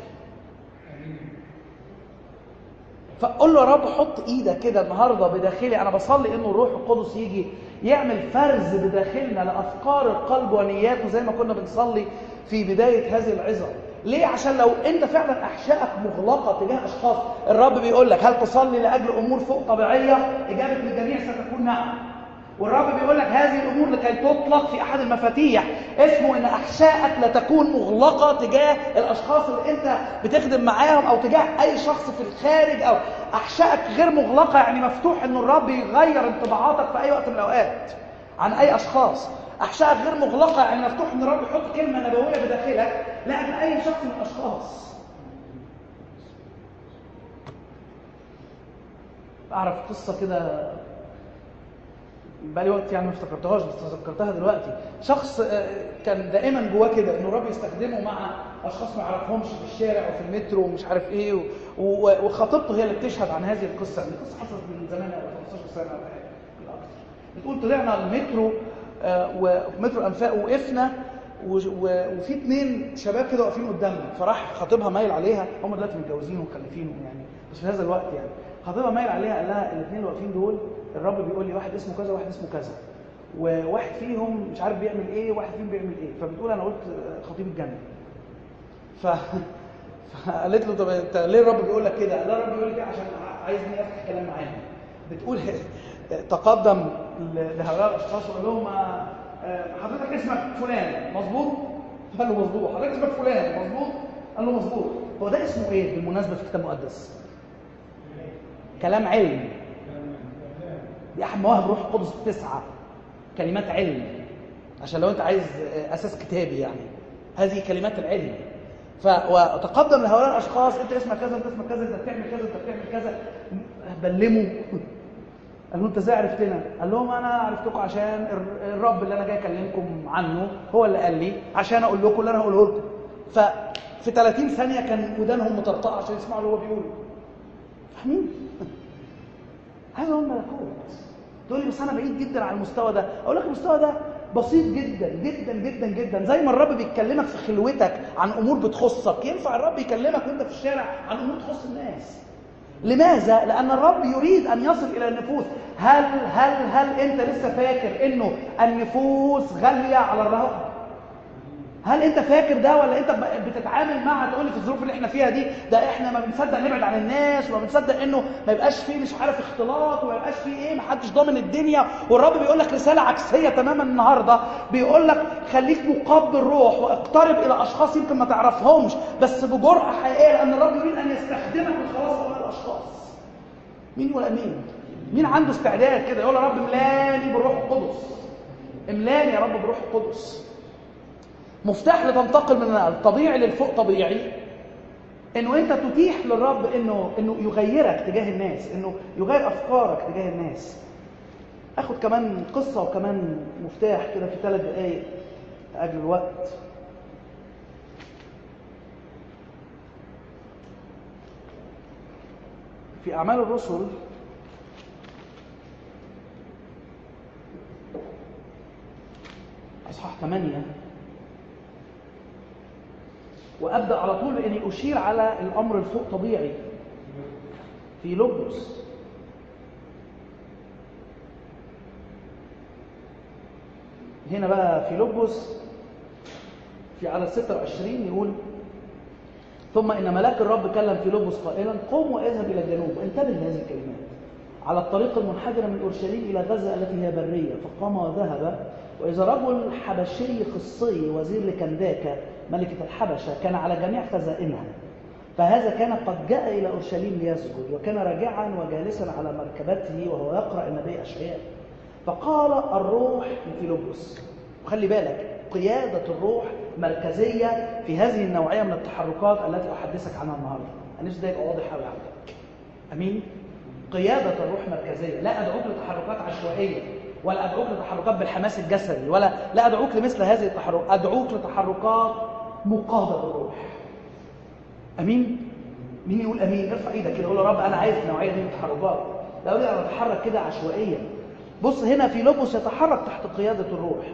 فقول له يا رب حط ايدك كده النهارده بداخلي انا بصلي انه الروح القدس يجي يعمل فرز بداخلنا لافكار القلب ونياته زي ما كنا بنصلي في بدايه هذه العظه ليه عشان لو انت فعلا احشائك مغلقه تجاه اشخاص الرب بيقول لك هل تصلي لاجل امور فوق طبيعيه اجابه الجميع ستكون نعم والرب بيقول لك هذه الامور لكي تطلق في احد المفاتيح اسمه ان احشائك لا تكون مغلقه تجاه الاشخاص اللي انت بتخدم معاهم او تجاه اي شخص في الخارج او احشائك غير مغلقه يعني مفتوح ان الرب يغير انطباعاتك في اي وقت من الاوقات عن اي اشخاص احشائك غير مغلقه يعني مفتوح ان الرب يحط كلمه نبويه بداخلك لاجل اي شخص من الاشخاص اعرف قصه كده بقالي وقت يعني ما افتكرتهاش بس تذكرتها دلوقتي شخص كان دائما جواه كده انه الرب يستخدمه مع اشخاص ما يعرفهمش في الشارع وفي المترو ومش عارف اايه وخطيبته هي اللي بتشهد عن هذه القصه القصه حصلت من زمان 15 سنه ولا حاجه اكتر بتقول طلعنا المترو ومترو الانفاق وقفنا وفي اثنين شباب كده واقفين قدامنا فراح خطيبها مايل عليها هم دلوقتي متجوزين ومخلفين يعني بس في هذا الوقت يعني خطيبها مايل عليها قال لها الاثنين اللي واقفين دول الرب بيقول لي واحد اسمه كذا واحد اسمه كذا وواحد فيهم مش عارف بيعمل ايه وواحد فيهم بيعمل ايه فبتقول انا قلت خطيب الجنه ف فقالت له طب انت ليه الرب بيقول لك كده؟ قال لها الرب بيقول لي كده عشان عايزني افتح كلام معاهم بتقول تقدم لهؤلاء الاشخاص وقال لهم حضرتك اسمك فلان مظبوط؟ قال له مظبوط حضرتك اسمك فلان مظبوط؟ قال له مظبوط هو ده اسمه ايه بالمناسبه في الكتاب المقدس؟ كلام علم دي احد مواهب روح القدس التسعه كلمات علم عشان لو انت عايز اساس كتابي يعني هذه كلمات العلم ف وتقدم لهؤلاء الاشخاص انت اسمك كذا انت اسمك كذا انت بتعمل كذا انت بتعمل كذا بلموا قال له انت ازاي عرفتنا؟ قال لهم انا عرفتكم عشان الرب اللي انا جاي اكلمكم عنه هو اللي قال لي عشان اقول لكم اللي انا هقوله لكم ففي 30 ثانيه كان ودانهم مطرطقه عشان يسمعوا اللي هو بيقوله فاهمين؟ هذا هو الملكوت تقول لي بس انا بعيد جدا عن المستوى ده اقول لك المستوى ده بسيط جدا جدا جدا جدا زي ما الرب بيتكلمك في خلوتك عن امور بتخصك ينفع الرب يكلمك وانت في الشارع عن امور تخص الناس لماذا لان الرب يريد ان يصل الى النفوس هل هل هل انت لسه فاكر انه النفوس غاليه على الرب هل انت فاكر ده ولا انت بتتعامل معها تقول لي في الظروف اللي احنا فيها دي ده احنا ما بنصدق نبعد عن الناس وما بنصدق انه ما يبقاش فيه مش عارف اختلاط وما يبقاش فيه ايه ما حدش ضامن الدنيا والرب بيقول لك رساله عكسيه تماما النهارده بيقول لك خليك مقبل روح واقترب الى اشخاص يمكن ما تعرفهمش بس بجرأه حقيقيه لان الرب يريد ان يستخدمك لخلاص هؤلاء الاشخاص مين يقول امين مين عنده استعداد كده يقول يا رب املاني بالروح القدس املاني يا رب بالروح القدس مفتاح لتنتقل من الطبيعي للفوق طبيعي انه انت تتيح للرب انه انه يغيرك تجاه الناس انه يغير افكارك تجاه الناس اخد كمان قصه وكمان مفتاح كده في ثلاث دقائق لاجل الوقت في اعمال الرسل اصحاح 8 وابدا على طول باني اشير على الامر الفوق طبيعي في لبس هنا بقى في لبس في عدد 26 يقول ثم ان ملاك الرب كلم في لبس قائلا قم واذهب الى الجنوب انتبه لهذه الكلمات على الطريق المنحدر من اورشليم الى غزه التي هي بريه فقام وذهب واذا رجل حبشي خصي وزير لكنداكه ملكه الحبشه كان على جميع خزائنها فهذا كان قد جاء الى اورشليم ليسجد وكان راجعا وجالسا على مركبته وهو يقرا النبي اشعياء فقال الروح لفيلبس وخلي بالك قيادة الروح مركزية في هذه النوعية من التحركات التي أحدثك عنها النهاردة أنا ده يبقى واضح قوي عندك أمين؟ قيادة الروح مركزية لا أدعوك لتحركات عشوائية ولا أدعوك لتحركات بالحماس الجسدي ولا لا أدعوك لمثل هذه التحركات أدعوك لتحركات مقادة بالروح أمين؟ مين يقول أمين؟ ارفع إيدك كده قول يا رب أنا عايز النوعية دي من التحركات لا أقول أنا بتحرك كده عشوائيا بص هنا في لوبوس يتحرك تحت قيادة الروح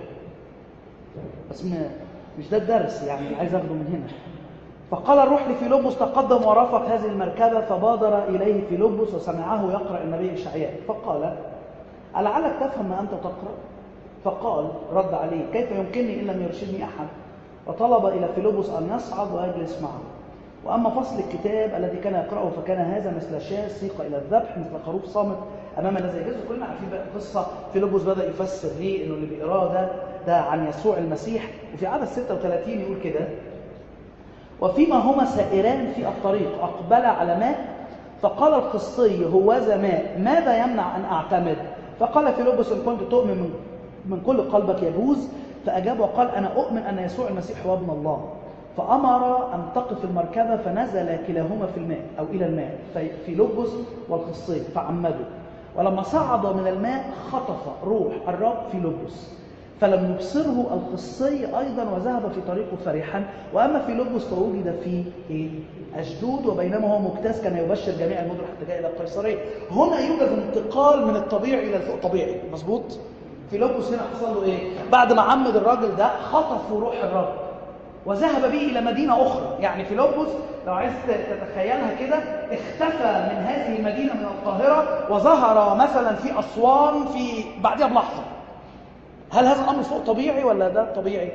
بس ما مش ده الدرس يعني عايز اخده من هنا فقال الروح لفيلبس تقدم ورافق هذه المركبة فبادر إليه فيلبس وسمعه يقرأ النبي إشعياء فقال ألعلك تفهم ما أنت تقرأ فقال رد عليه كيف يمكنني إن لم يرشدني أحد وطلب إلى فيلبس أن يصعد ويجلس معه وأما فصل الكتاب الذي كان يقرأه فكان هذا مثل شاة سيق إلى الذبح مثل خروف صامت أمام الذي يجوز كلنا عارفين بقى قصة فيلبس بدأ يفسر ليه إنه اللي بيقراه ده ده عن يسوع المسيح وفي عدد 36 يقول كده وفيما هما سائران في الطريق أقبل على ماء فقال القسطي هوذا ماء ماذا يمنع أن أعتمد فقال فيلبس إن كنت تؤمن من, من كل قلبك يجوز فأجاب وقال أنا أؤمن أن يسوع المسيح هو ابن الله فأمر أن تقف المركبة فنزل كلاهما في الماء أو إلى الماء في لبس والقصي فعمدوا ولما صعد من الماء خطف روح الرب في لبس فلم يبصره القصي أيضا وذهب في طريقه فرحا وأما في لبس فوجد في إيه؟ أشدود وبينما هو مجتاز كان يبشر جميع المدن حتى جاء إلى القيصرية هنا يوجد انتقال من الطبيعي إلى الفوق طبيعي مظبوط في لبس هنا حصل له إيه بعد ما عمد الراجل ده خطفوا روح الرب وذهب به إلى مدينة أخرى يعني فيلبس لو عايز تتخيلها كده اختفى من هذه المدينة من القاهرة وظهر مثلا في أسوان في بعدها بلحظة هل هذا الأمر فوق طبيعي ولا ده طبيعي؟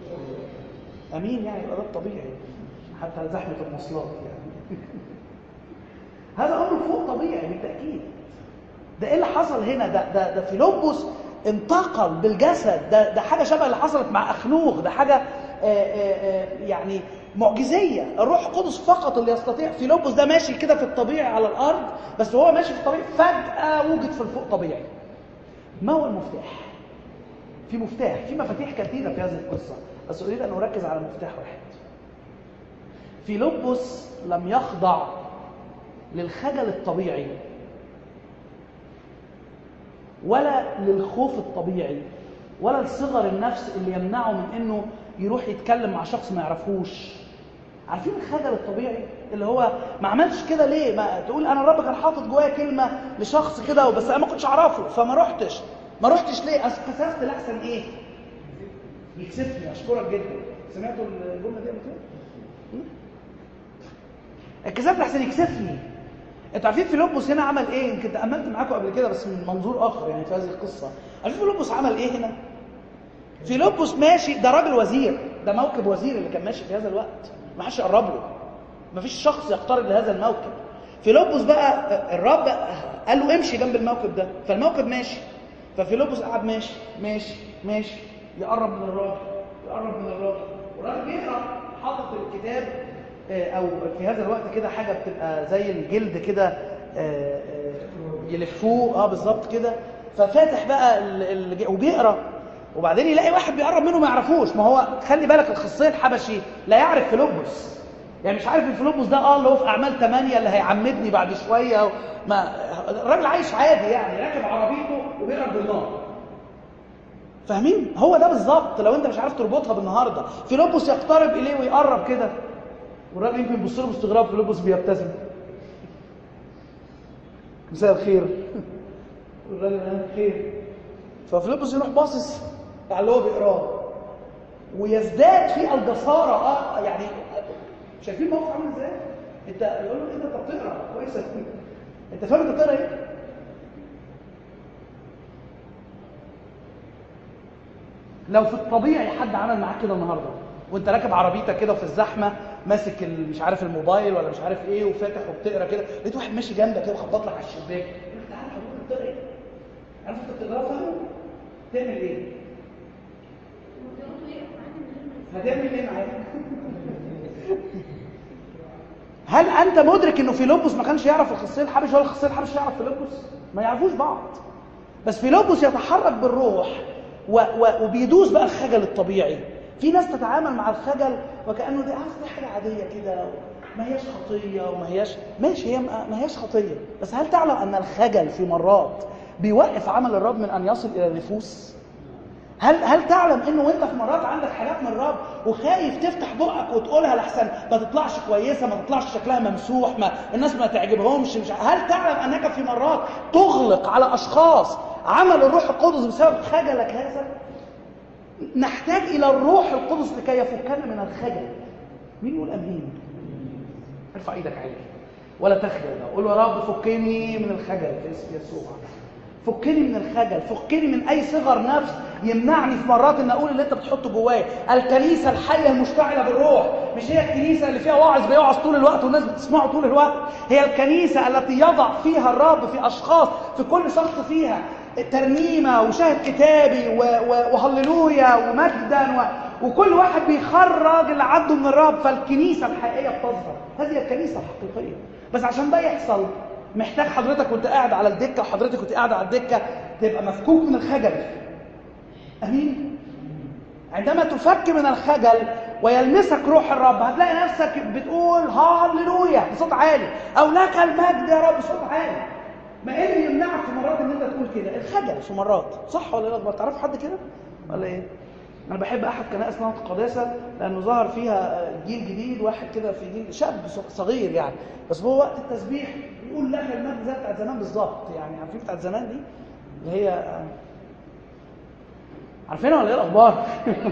أمين يعني يبقى ده الطبيعي حتى زحمة المواصلات يعني هذا أمر فوق طبيعي بالتأكيد ده إيه اللي حصل هنا ده ده ده فيلبس انتقل بالجسد ده ده حاجة شبه اللي حصلت مع أخنوخ ده حاجة آآ آآ يعني معجزيه الروح القدس فقط اللي يستطيع في لوبوس ده ماشي كده في الطبيعي على الارض بس وهو ماشي في الطبيعي فجاه وجد في الفوق طبيعي ما هو المفتاح في مفتاح في مفاتيح كثيره في هذه القصه بس اريد ان اركز على مفتاح واحد في لوبوس لم يخضع للخجل الطبيعي ولا للخوف الطبيعي ولا لصغر النفس اللي يمنعه من انه يروح يتكلم مع شخص ما يعرفوش عارفين الخجل الطبيعي اللي هو ما عملش كده ليه ما تقول انا الرب كان حاطط جوايا كلمه لشخص كده بس انا ما كنتش اعرفه فما رحتش ما رحتش ليه كسفت لاحسن ايه يكسفني اشكرك جدا سمعتوا الجمله دي قبل كده الكسفت احسن يكسفني انتوا عارفين فيلبس هنا عمل ايه يمكن تاملت معاكم قبل كده بس من منظور اخر يعني في هذه القصه عارفين فيلبس عمل ايه هنا فيلبس ماشي ده راجل وزير ده موكب وزير اللي كان ماشي في هذا الوقت ما حدش يقرب له ما فيش شخص يقترب لهذا الموكب فيلبس بقى الرب قال له امشي جنب الموكب ده فالموكب ماشي ففيلبس قعد ماشي ماشي ماشي يقرب من الراجل يقرب من الراجل والراجل بيقرا حاطط الكتاب او في هذا الوقت كده حاجه بتبقى زي الجلد كده يلفوه اه بالظبط كده ففاتح بقى ال... ال... وبيقرا وبعدين يلاقي واحد بيقرب منه ما يعرفوش ما هو خلي بالك الخصيه الحبشي لا يعرف فيلبس يعني مش عارف الفيلبس ده اه اللي هو في اعمال ثمانية اللي هيعمدني بعد شويه ما الراجل عايش عادي يعني راكب عربيته وبيقرب بالنار فاهمين هو ده بالظبط لو انت مش عارف تربطها بالنهارده فيلبس يقترب اليه ويقرب كده والراجل يمكن يبص له باستغراب فيلبس بيبتسم مساء الخير والراجل قال خير ففيلبس يروح باصص على اللي هو بيقراه ويزداد في الجساره اه يعني شايفين الموقف عامل ازاي؟ انت يقول له انت انت بتقرا كويس انت فاهم انت بتقرا ايه؟ لو في الطبيعي حد عمل معاك كده النهارده وانت راكب عربيتك كده وفي الزحمه ماسك مش عارف الموبايل ولا مش عارف ايه وفاتح وبتقرا كده لقيت واحد ماشي جنبك كده وخبط لك على الشباك يقول لك تعالى حضرتك بتقرا ايه؟ عارف انت بتقرا فاهم؟ تعمل ايه؟ هتعمل ايه معاك؟ هل انت مدرك انه فيلبس ما كانش يعرف الخصيه الحبشي ولا الخصيه الحبشي يعرف فيلبس؟ ما يعرفوش بعض بس فيلبس يتحرك بالروح و و وبيدوس بقى الخجل الطبيعي في ناس تتعامل مع الخجل وكانه دي عارف دي حاجه عاديه كده ما هياش خطيه وما هياش ماشي هي ما هياش خطيه بس هل تعلم ان الخجل في مرات بيوقف عمل الرب من ان يصل الى النفوس هل هل تعلم انه وانت في مرات عندك حاجات من الرب وخايف تفتح بقك وتقولها لحسن ما تطلعش كويسه ما تطلعش شكلها ممسوح ما الناس ما تعجبهمش مش هل تعلم انك في مرات تغلق على اشخاص عمل الروح القدس بسبب خجلك هذا نحتاج الى الروح القدس لكي يفكنا من الخجل مين يقول امين ارفع ايدك عليه ولا تخجل قول يا رب فكني من الخجل في اسم يسوع فكني من الخجل فكني من اي صغر نفس يمنعني في مرات ان اقول اللي انت بتحطه جوايا الكنيسه الحيه المشتعله بالروح مش هي الكنيسه اللي فيها واعظ بيوعظ طول الوقت والناس بتسمعه طول الوقت هي الكنيسه التي يضع فيها الرب في اشخاص في كل شخص فيها ترنيمه وشاهد كتابي وهللويا ومجدا و... وكل واحد بيخرج اللي عنده من الرب فالكنيسه الحقيقيه بتظهر هذه الكنيسه الحقيقيه بس عشان ده يحصل محتاج حضرتك وانت قاعد على الدكه وحضرتك وانت قاعده على الدكه تبقى مفكوك من الخجل امين عندما تفك من الخجل ويلمسك روح الرب هتلاقي نفسك بتقول هاللويا بصوت عالي او لك المجد يا رب بصوت عالي ما ايه اللي يمنعك في مرات ان انت تقول كده الخجل في مرات صح ولا لا تعرفوا حد كده ولا ايه انا بحب احد كنائس نهضه القداسه لانه ظهر فيها جيل جديد واحد كده في جيل شاب صغير يعني بس هو وقت التسبيح بيقول لك المجد زي بتاعت زمان بالظبط يعني عارفين بتاعت زمان دي اللي هي عارفينها ولا ايه الاخبار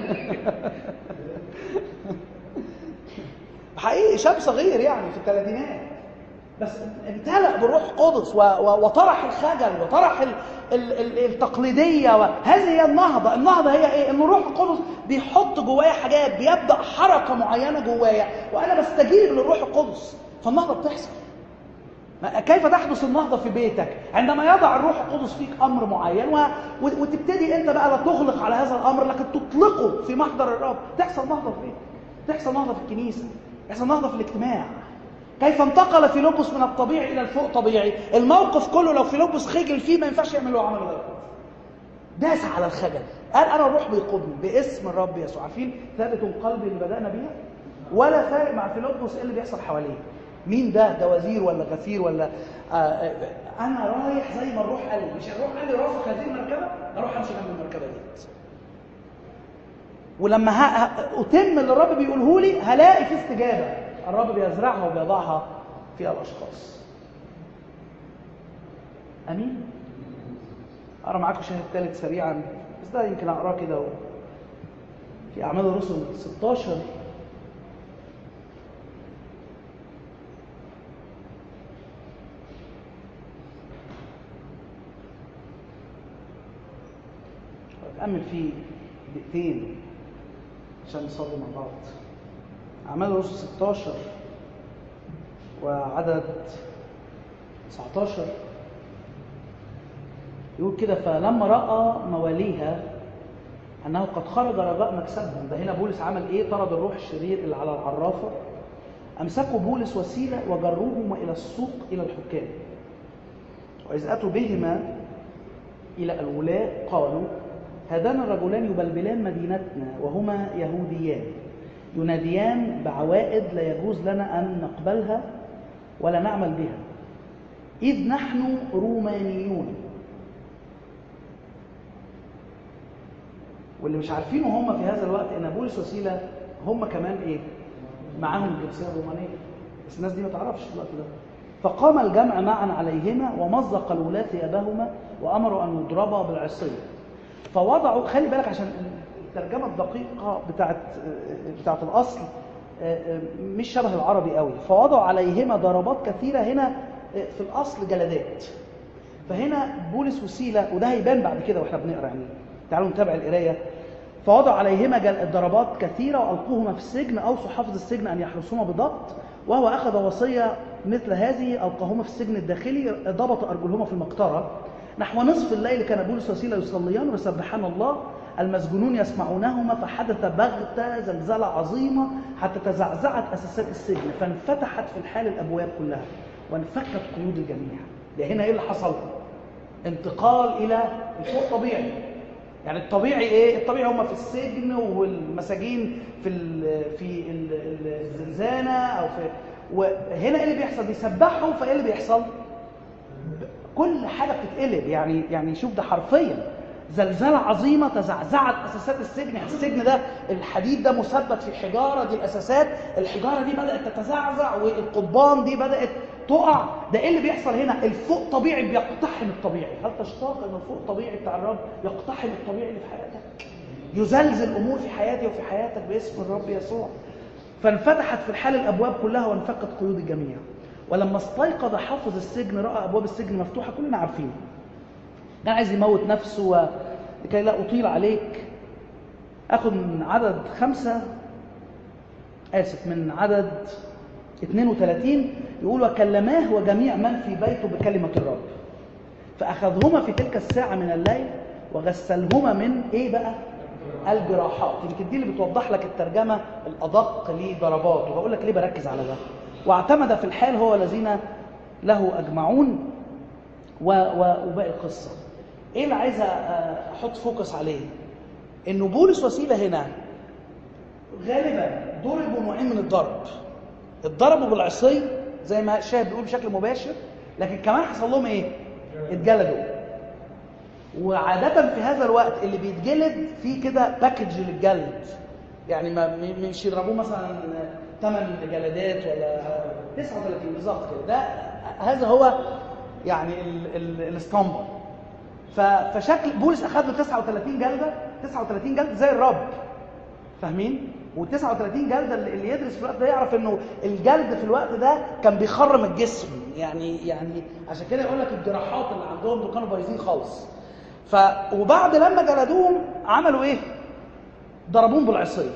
حقيقي شاب صغير يعني في الثلاثينات بس امتلأ بالروح القدس وطرح الخجل وطرح ال ال ال التقليدية وهذه هي النهضة النهضة هي ايه ان الروح القدس بيحط جوايا حاجات بيبدأ حركة معينة جوايا وانا بستجيب للروح القدس فالنهضة بتحصل كيف تحدث النهضة في بيتك عندما يضع الروح القدس فيك أمر معين و... وتبتدي أنت بقى لا تغلق على هذا الأمر لكن تطلقه في محضر الرب تحصل نهضة في بيتك تحصل نهضة في الكنيسة تحصل نهضة في الاجتماع كيف انتقل فيلبس من الطبيعي الى الفوق طبيعي الموقف كله لو فيلبس خجل فيه ما ينفعش يعمل له عمل غير داس على الخجل قال انا الروح بيقودني باسم الرب يسوع عارفين ثابت قلبي اللي بدانا بيها ولا فارق مع فيلبس ايه اللي بيحصل حواليه مين ده ده وزير ولا غفير ولا آه آه انا رايح زي ما الروح قال لي مش الروح قال لي رافق هذه المركبه اروح امشي جنب المركبه دي ولما ه... ه... اتم اللي الرب بيقوله لي هلاقي في استجابه الرب بيزرعها وبيضعها في الاشخاص امين اقرا معاكم شاهد ثالث سريعا بس ده يمكن اقراه كده في اعمال الرسل 16 أكمل فيه دقيقتين عشان نصلي مع بعض أعمال الرسل 16 وعدد 19 يقول كده فلما رأى مواليها أنه قد خرج رجاء مكسبهم ده هنا بولس عمل إيه؟ طرد الروح الشرير اللي على العرافة أمسكوا بولس وسيلة وجروهما إلى السوق إلى الحكام وإذ أتوا بهما إلى الولاء قالوا هذان الرجلان يبلبلان مدينتنا وهما يهوديان يناديان بعوائد لا يجوز لنا أن نقبلها ولا نعمل بها إذ نحن رومانيون واللي مش عارفينه هم في هذا الوقت ان بولس وسيله هم كمان ايه معاهم الجنسيه الرومانيه بس الناس دي ما تعرفش في الوقت ده فقام الجمع معا عليهما ومزق الولاة ثيابهما وامروا ان يضربا بالعصي فوضعوا خلي بالك عشان الترجمه الدقيقه بتاعت بتاعت الاصل مش شبه العربي قوي فوضعوا عليهما ضربات كثيره هنا في الاصل جلدات فهنا بولس وسيله وده هيبان بعد كده واحنا بنقرا يعني تعالوا نتابع القرايه فوضعوا عليهما ضربات كثيره والقوهما في السجن اوصوا حافظ السجن ان يحرسهما بضبط وهو اخذ وصيه مثل هذه القاهما في السجن الداخلي ضبط ارجلهما في المقطره نحو نصف الليل كان بولس وسيله يصليان ويسبحان الله المسجونون يسمعونهما فحدث بغتة زلزلة عظيمة حتى تزعزعت أساسات السجن فانفتحت في الحال الأبواب كلها وانفكت قيود الجميع ده هنا إيه اللي حصل؟ انتقال إلى الفوق طبيعي يعني الطبيعي ايه الطبيعي هم في السجن والمساجين في ال في ال الزنزانه او في وهنا ايه اللي بيحصل بيسبحوا فايه اللي بيحصل كل حاجه بتتقلب يعني يعني شوف ده حرفيا زلزالة عظيمة تزعزعت أساسات السجن يعني السجن ده الحديد ده مثبت في حجارة دي الأساسات الحجارة دي بدأت تتزعزع والقضبان دي بدأت تقع ده ايه اللي بيحصل هنا الفوق طبيعي بيقتحم الطبيعي هل تشتاق ان الفوق طبيعي بتاع الرب يقتحم الطبيعي اللي في حياتك يزلزل امور في حياتي وفي حياتك باسم الرب يسوع فانفتحت في الحال الابواب كلها وانفكت قيود الجميع ولما استيقظ حافظ السجن راى ابواب السجن مفتوحه كلنا عارفين كان عايز يموت نفسه لكي لا اطيل عليك اخذ من عدد خمسه اسف من عدد 32 يقول وكلماه وجميع من في بيته بكلمة الرب فأخذهما في تلك الساعة من الليل وغسلهما من إيه بقى؟ الجراحات يمكن دي اللي بتوضح لك الترجمة الأدق لضربات وهقول لك ليه بركز على ده واعتمد في الحال هو الذين له أجمعون و... و... وباقي القصة إيه اللي عايز أحط فوكس عليه؟ إنه بولس وسيلة هنا غالبا ضربوا نوعين من الضرب اتضربوا بالعصي زي ما شاهد بيقول بشكل مباشر لكن كمان حصل لهم ايه اتجلدوا وعادة في هذا الوقت اللي بيتجلد في كده باكج للجلد يعني ما مش يضربوه مثلا 8 جلدات ولا 39 بالظبط كده ده هذا هو يعني الاسطمبة فشكل بولس اخذ له 39 جلده 39 جلده زي الرب فاهمين؟ وال39 جلده اللي يدرس في الوقت ده يعرف انه الجلد في الوقت ده كان بيخرم الجسم يعني يعني عشان كده يقول لك الجراحات اللي عندهم دول كانوا بايظين خالص ف وبعد لما جلدوهم عملوا ايه؟ ضربوهم بالعصي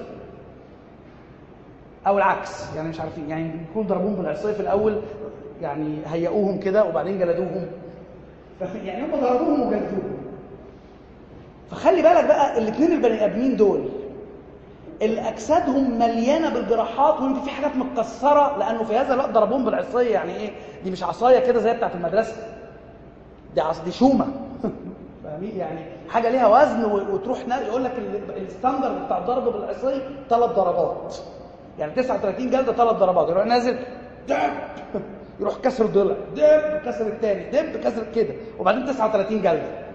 او العكس يعني مش عارفين يعني يكون ضربوهم بالعصي في الاول يعني هيئوهم كده وبعدين جلدوهم يعني هم ضربوهم وجلدوهم فخلي بالك بقى الاثنين البني ادمين دول اللي اجسادهم مليانه بالجراحات ويمكن في حاجات متكسره لانه في هذا الوقت ضربوهم بالعصايه يعني ايه دي مش عصايه كده زي بتاعه المدرسه دي عص دي شومه فاهمين يعني حاجه ليها وزن وتروح يقول لك الستاندرد بتاع الضرب بالعصايه ثلاث ضربات يعني 39 جلده ثلاث ضربات يروح نازل دب يروح كسر ضلع دب كسر الثاني دب كسر كده وبعدين 39 جلده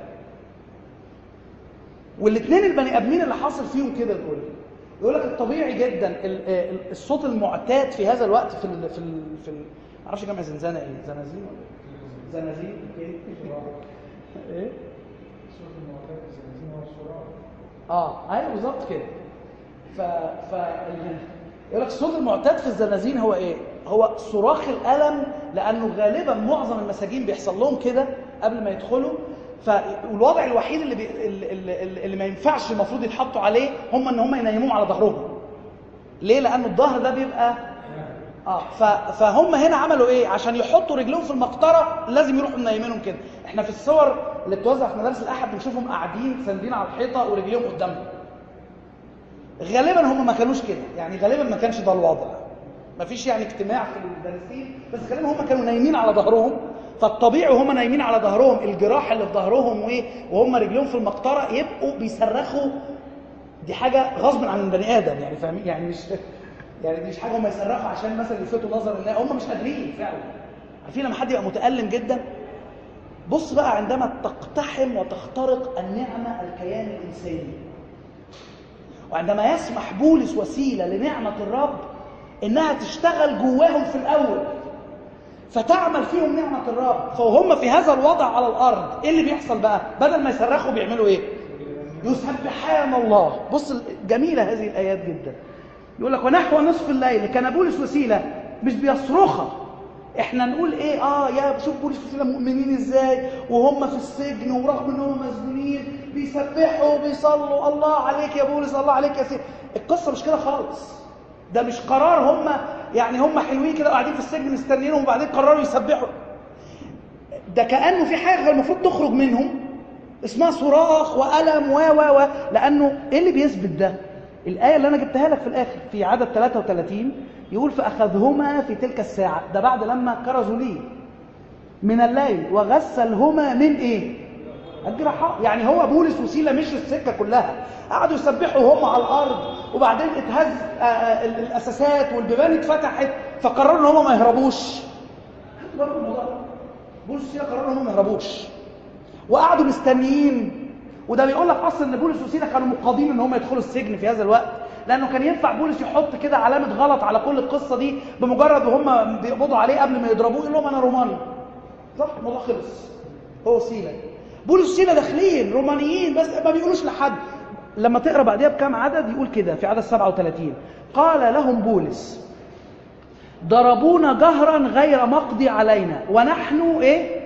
والاثنين البني ادمين اللي حاصل فيهم كده دول يقول لك الطبيعي جدا الصوت المعتاد في هذا الوقت في ال في ال في ال معرفش جمع زنزانه ايه زنازين ولا زنازين ايه ايه الصوت المعتاد في الزنازين هو الصراخ اه ايوه بالظبط كده ف ف يقول لك الصوت المعتاد في الزنازين هو ايه هو صراخ الالم لانه غالبا معظم المساجين بيحصل لهم كده قبل ما يدخلوا فالوضع الوحيد اللي, بي... اللي, اللي, اللي ما ينفعش المفروض يتحطوا عليه هم ان هم ينيموهم على ظهرهم ليه لان الظهر ده بيبقى اه ف... فهم هنا عملوا ايه عشان يحطوا رجلهم في المقطره لازم يروحوا منيمينهم كده احنا في الصور اللي بتوزع في مدارس الاحد بنشوفهم قاعدين ساندين على الحيطه ورجليهم قدامهم غالبا هم ما كانوش كده يعني غالبا ما كانش ده الوضع ما فيش يعني اجتماع في الدارسين بس غالبا هم كانوا نايمين على ظهرهم فالطبيعي وهم نايمين على ظهرهم الجراح اللي في ظهرهم و- وهم رجليهم في المقطره يبقوا بيصرخوا دي حاجه غصب عن البني ادم يعني فاهمين يعني مش يعني دي مش حاجه هم يصرخوا عشان مثلا يلفتوا نظر الله هم مش قادرين فعلا عارفين لما حد يبقى متالم جدا بص بقى عندما تقتحم وتخترق النعمه الكيان الانساني وعندما يسمح بولس وسيله لنعمه الرب انها تشتغل جواهم في الاول فتعمل فيهم نعمه الرب فهم في هذا الوضع على الارض ايه اللي بيحصل بقى بدل ما يصرخوا بيعملوا ايه يسبحان الله بص جميله هذه الايات جدا يقول لك ونحو نصف الليل كان بولس وسيله مش بيصرخها احنا نقول ايه اه يا شوف بولس وسيله مؤمنين ازاي وهم في السجن ورغم ان هم مسجونين بيسبحوا وبيصلوا الله عليك يا بولس الله عليك يا سيدي القصه مش كده خالص ده مش قرار هم يعني هم حلوين كده وقاعدين في السجن مستنيينهم وبعدين قرروا يسبحوا ده كانه في حاجه المفروض تخرج منهم اسمها صراخ والم و و و لانه ايه اللي بيثبت ده الايه اللي انا جبتها لك في الاخر في عدد 33 يقول فاخذهما في تلك الساعه ده بعد لما كرزوا ليه من الليل وغسلهما من ايه الجراحات يعني هو بولس وسيله مش السكه كلها قعدوا يسبحوا هم على الارض وبعدين اتهز آه، آه، ال- الاساسات والبيبان اتفتحت فقرروا ان هم ما يهربوش خدوا بالكم من الموضوع ده؟ بولس وسيله قرروا ان هم ما يهربوش وقعدوا مستنيين وده بيقول لك اصلا ان بولس وسيله كانوا مقاضين ان هم يدخلوا السجن في هذا الوقت لانه كان ينفع بولس يحط كده علامه غلط على كل القصه دي بمجرد وهم بيقبضوا عليه قبل ما يضربوه يقول لهم انا روماني صح الموضوع خلص هو سيله بولس وسيله داخلين رومانيين بس ما بيقولوش لحد لما تقرا بعديها بكام عدد يقول كده في عدد 37 قال لهم بولس ضربونا جهرا غير مقضي علينا ونحن ايه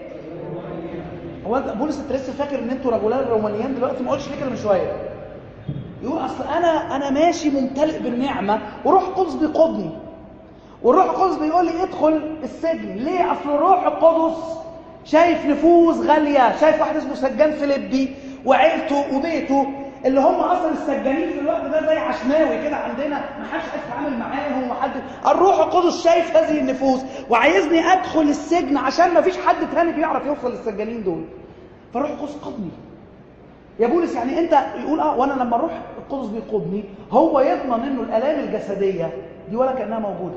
هو انت بولس انت لسه فاكر ان انتوا رجلان رومانيين دلوقتي ما قلتش ليه كده من شويه يقول اصل انا انا ماشي ممتلئ بالنعمه وروح القدس بيقودني والروح القدس بيقول لي ادخل السجن ليه اصل الروح القدس شايف نفوس غاليه شايف واحد اسمه سجان فيليبي وعيلته وبيته اللي هم اصلا السجانين في الوقت ده زي عشماوي كده عندنا ما حدش عايز يتعامل معاهم وحد الروح القدس شايف هذه النفوس وعايزني ادخل السجن عشان ما فيش حد تاني بيعرف يوصل للسجانين دول فالروح القدس قادني يا بولس يعني انت يقول اه وانا لما الروح القدس بيقودني هو يضمن انه الالام الجسديه دي ولا كانها موجوده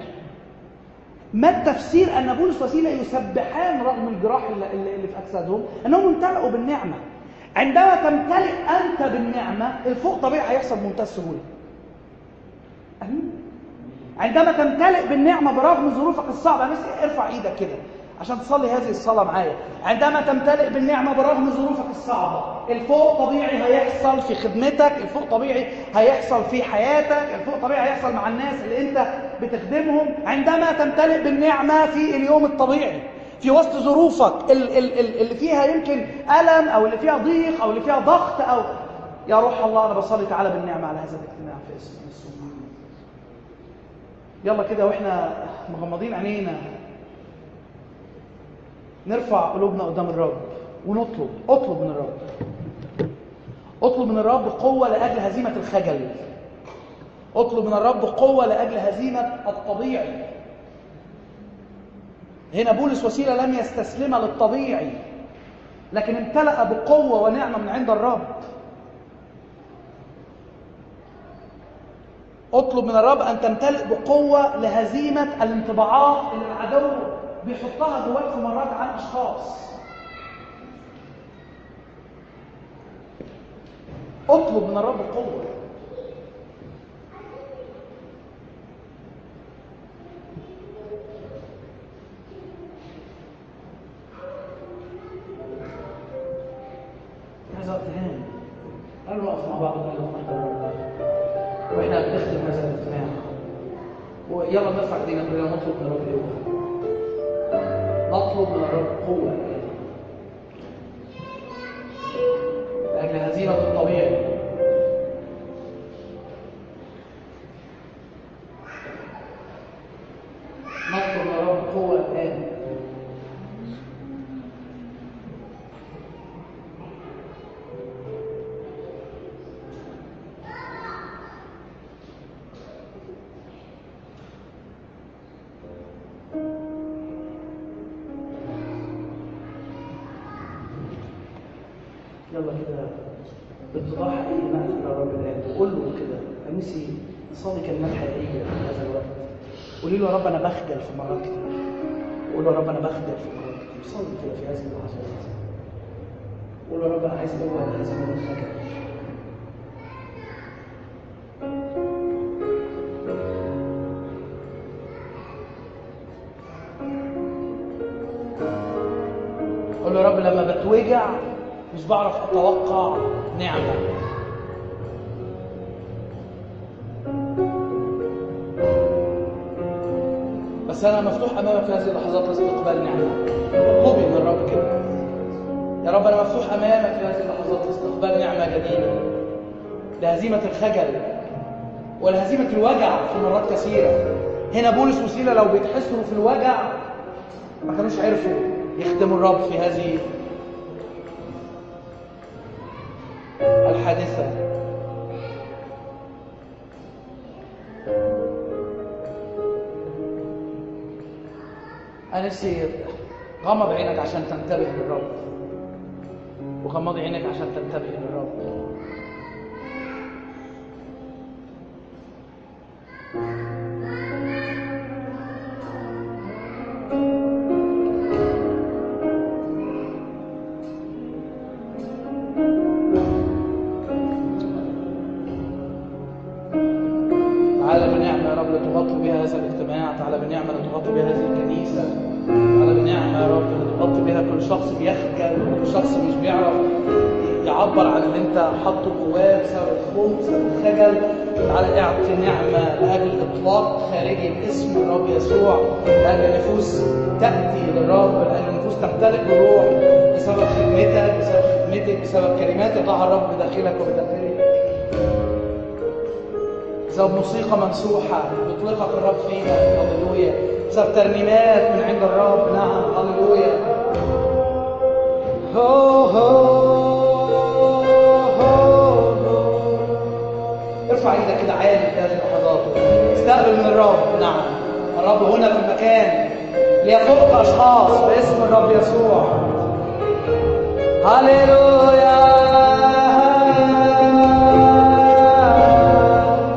ما التفسير ان بولس وسيله يسبحان رغم الجراح اللي, اللي اللي في اجسادهم انهم امتلئوا بالنعمه عندما تمتلئ انت بالنعمه الفوق طبيعي هيحصل بمنتهى السهوله امين عندما تمتلئ بالنعمه برغم ظروفك الصعبه بس ارفع ايدك كده عشان تصلي هذه الصلاه معايا عندما تمتلئ بالنعمه برغم ظروفك الصعبه الفوق طبيعي هيحصل في خدمتك الفوق طبيعي هيحصل في حياتك الفوق طبيعي هيحصل مع الناس اللي انت بتخدمهم عندما تمتلئ بالنعمه في اليوم الطبيعي في وسط ظروفك ال- ال- ال- اللي فيها يمكن الم او اللي فيها ضيق او اللي فيها ضغط او يا روح الله انا بصلي تعالى بالنعمه على هذا الاجتماع في اسم يسوع يلا كده واحنا مغمضين عينينا نرفع قلوبنا قدام الرب ونطلب اطلب من الرب اطلب من الرب قوة لأجل هزيمة الخجل اطلب من الرب قوة لأجل هزيمة الطبيعي هنا بولس وسيلة لم يستسلم للطبيعي لكن امتلأ بقوة ونعمة من عند الرب اطلب من الرب ان تمتلئ بقوه لهزيمه الانطباعات اللي العدو بيحطها جواك في مرات عن اشخاص اطلب من الرب قوه عايز وقت هاني قالوا نقف مع بعض ونقف نحضر الرب واحنا بنختم هذا الاجتماع ويلا نرفع ايدينا كلنا نطلب من الرب قوه نطلب من الرب قوه لاجل هزيمه الطبيعي نطلب من الرب قوه الان يلا كده باتضاح حقيقي نقف الى الرب الان وقول له كده أنا نفسي نصلي كلمات حقيقيه في هذا الوقت قولي له يا رب انا بخجل في مرات كتير قول له يا رب انا بخجل في مرات كتير صلي كده في هذه اللحظات قول له يا رب انا عايز ابعد هذا من الخجل قول له يا رب لما بتوجع مش بعرف اتوقع نعمه بس انا مفتوح امامك في هذه اللحظات لاستقبال نعمه اطلبي من الرب كده يا رب انا مفتوح امامك في هذه اللحظات لاستقبال نعمه جديده لهزيمه الخجل ولهزيمه الوجع في مرات كثيره هنا بولس وسيله لو بيتحسروا في الوجع ما كانوش عرفوا يخدموا الرب في هذه الحادثه أنا نفسي غمض عينك عشان تنتبه للرب وغمض عينك عشان تنتبه للرب تعالى بنعمة يا رب لتغطي بها هذا الاجتماع تعالى بنعمة لتغطي بها هذه الكنيسة تعالى بنعمة يا رب لتغطي بها كل شخص بيخجل وكل شخص مش بيعرف يعبر عن اللي انت حاطه جواه بسبب الخوف بسبب الخجل تعالى اعطي نعمة لأجل إطلاق خارجي باسم الرب يسوع لأجل نفوس تأتي للرب لأجل نفوس تمتلك بالروح بسبب خدمتك بسبب خدمتك بسبب كلمات يضعها الرب بداخلك وبداخلك بسبب موسيقى ممسوحة يطلقك الرب فيها هللويا بسبب ترنيمات من عند الرب نعم هللويا هو هو هو ارفع ايدك كده عالي في هذه اللحظات استقبل من الرب نعم الرب هنا في المكان ليفوق اشخاص باسم الرب يسوع هللويا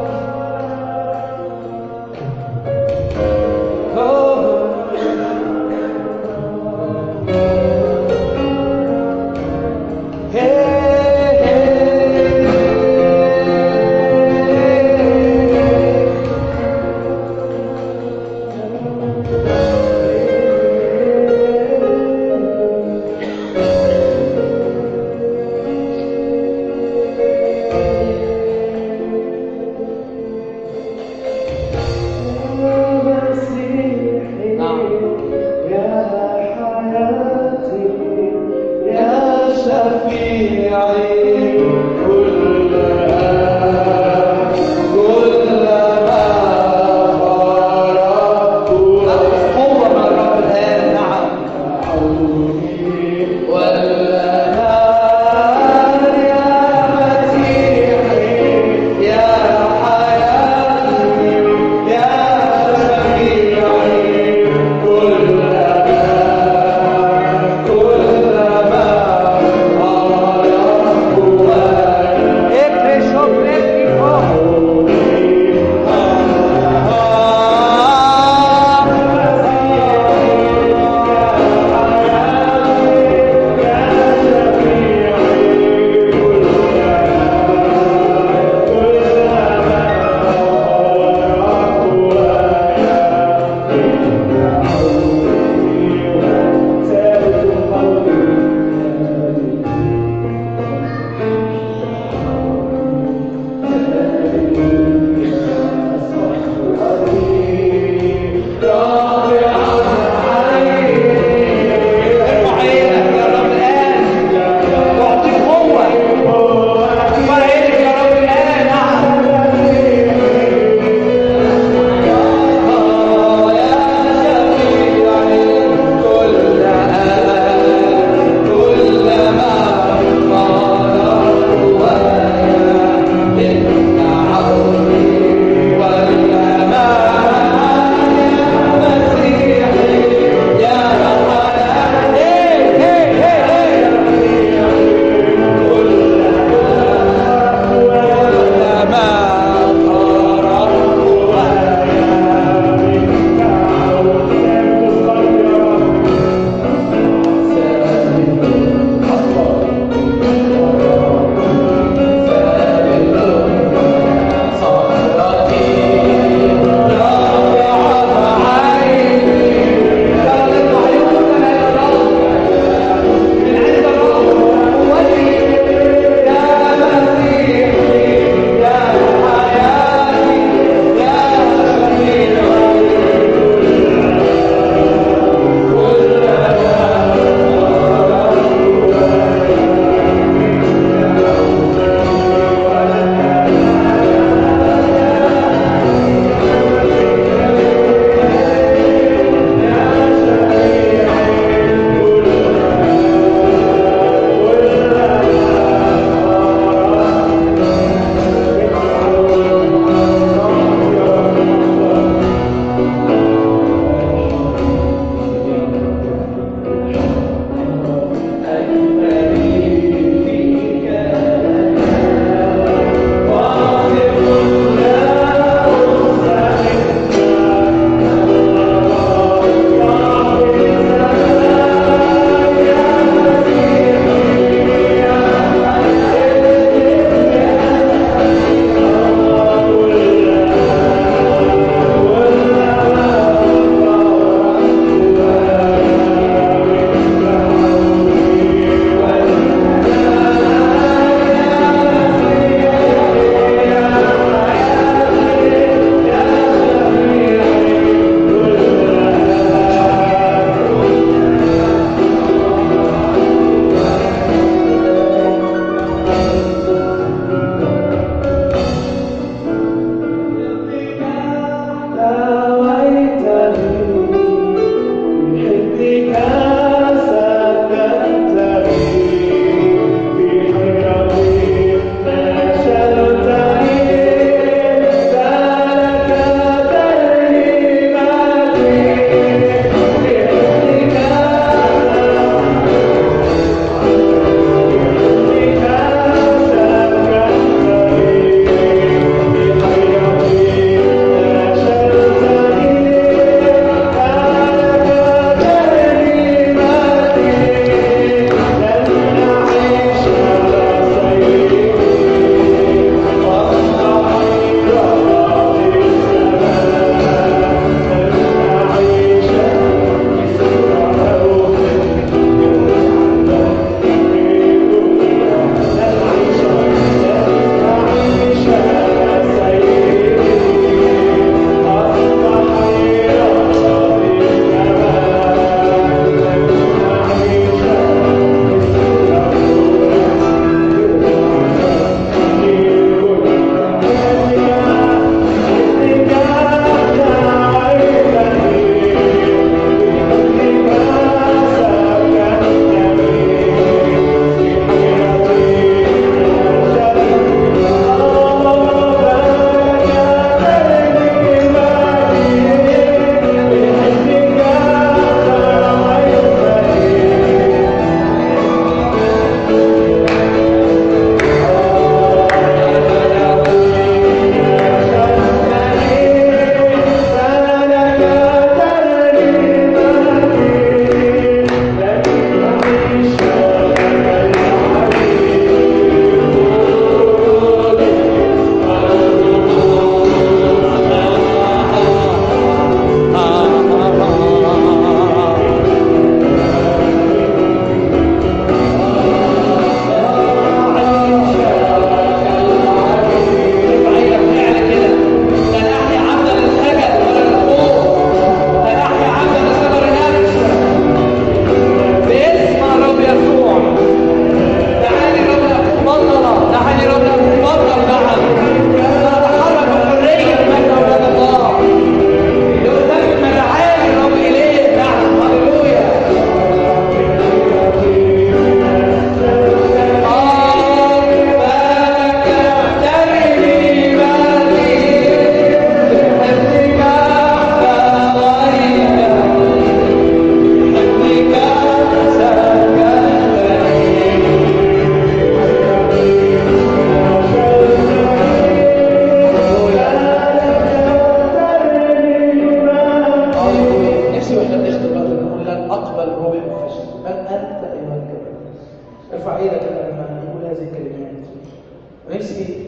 نفسي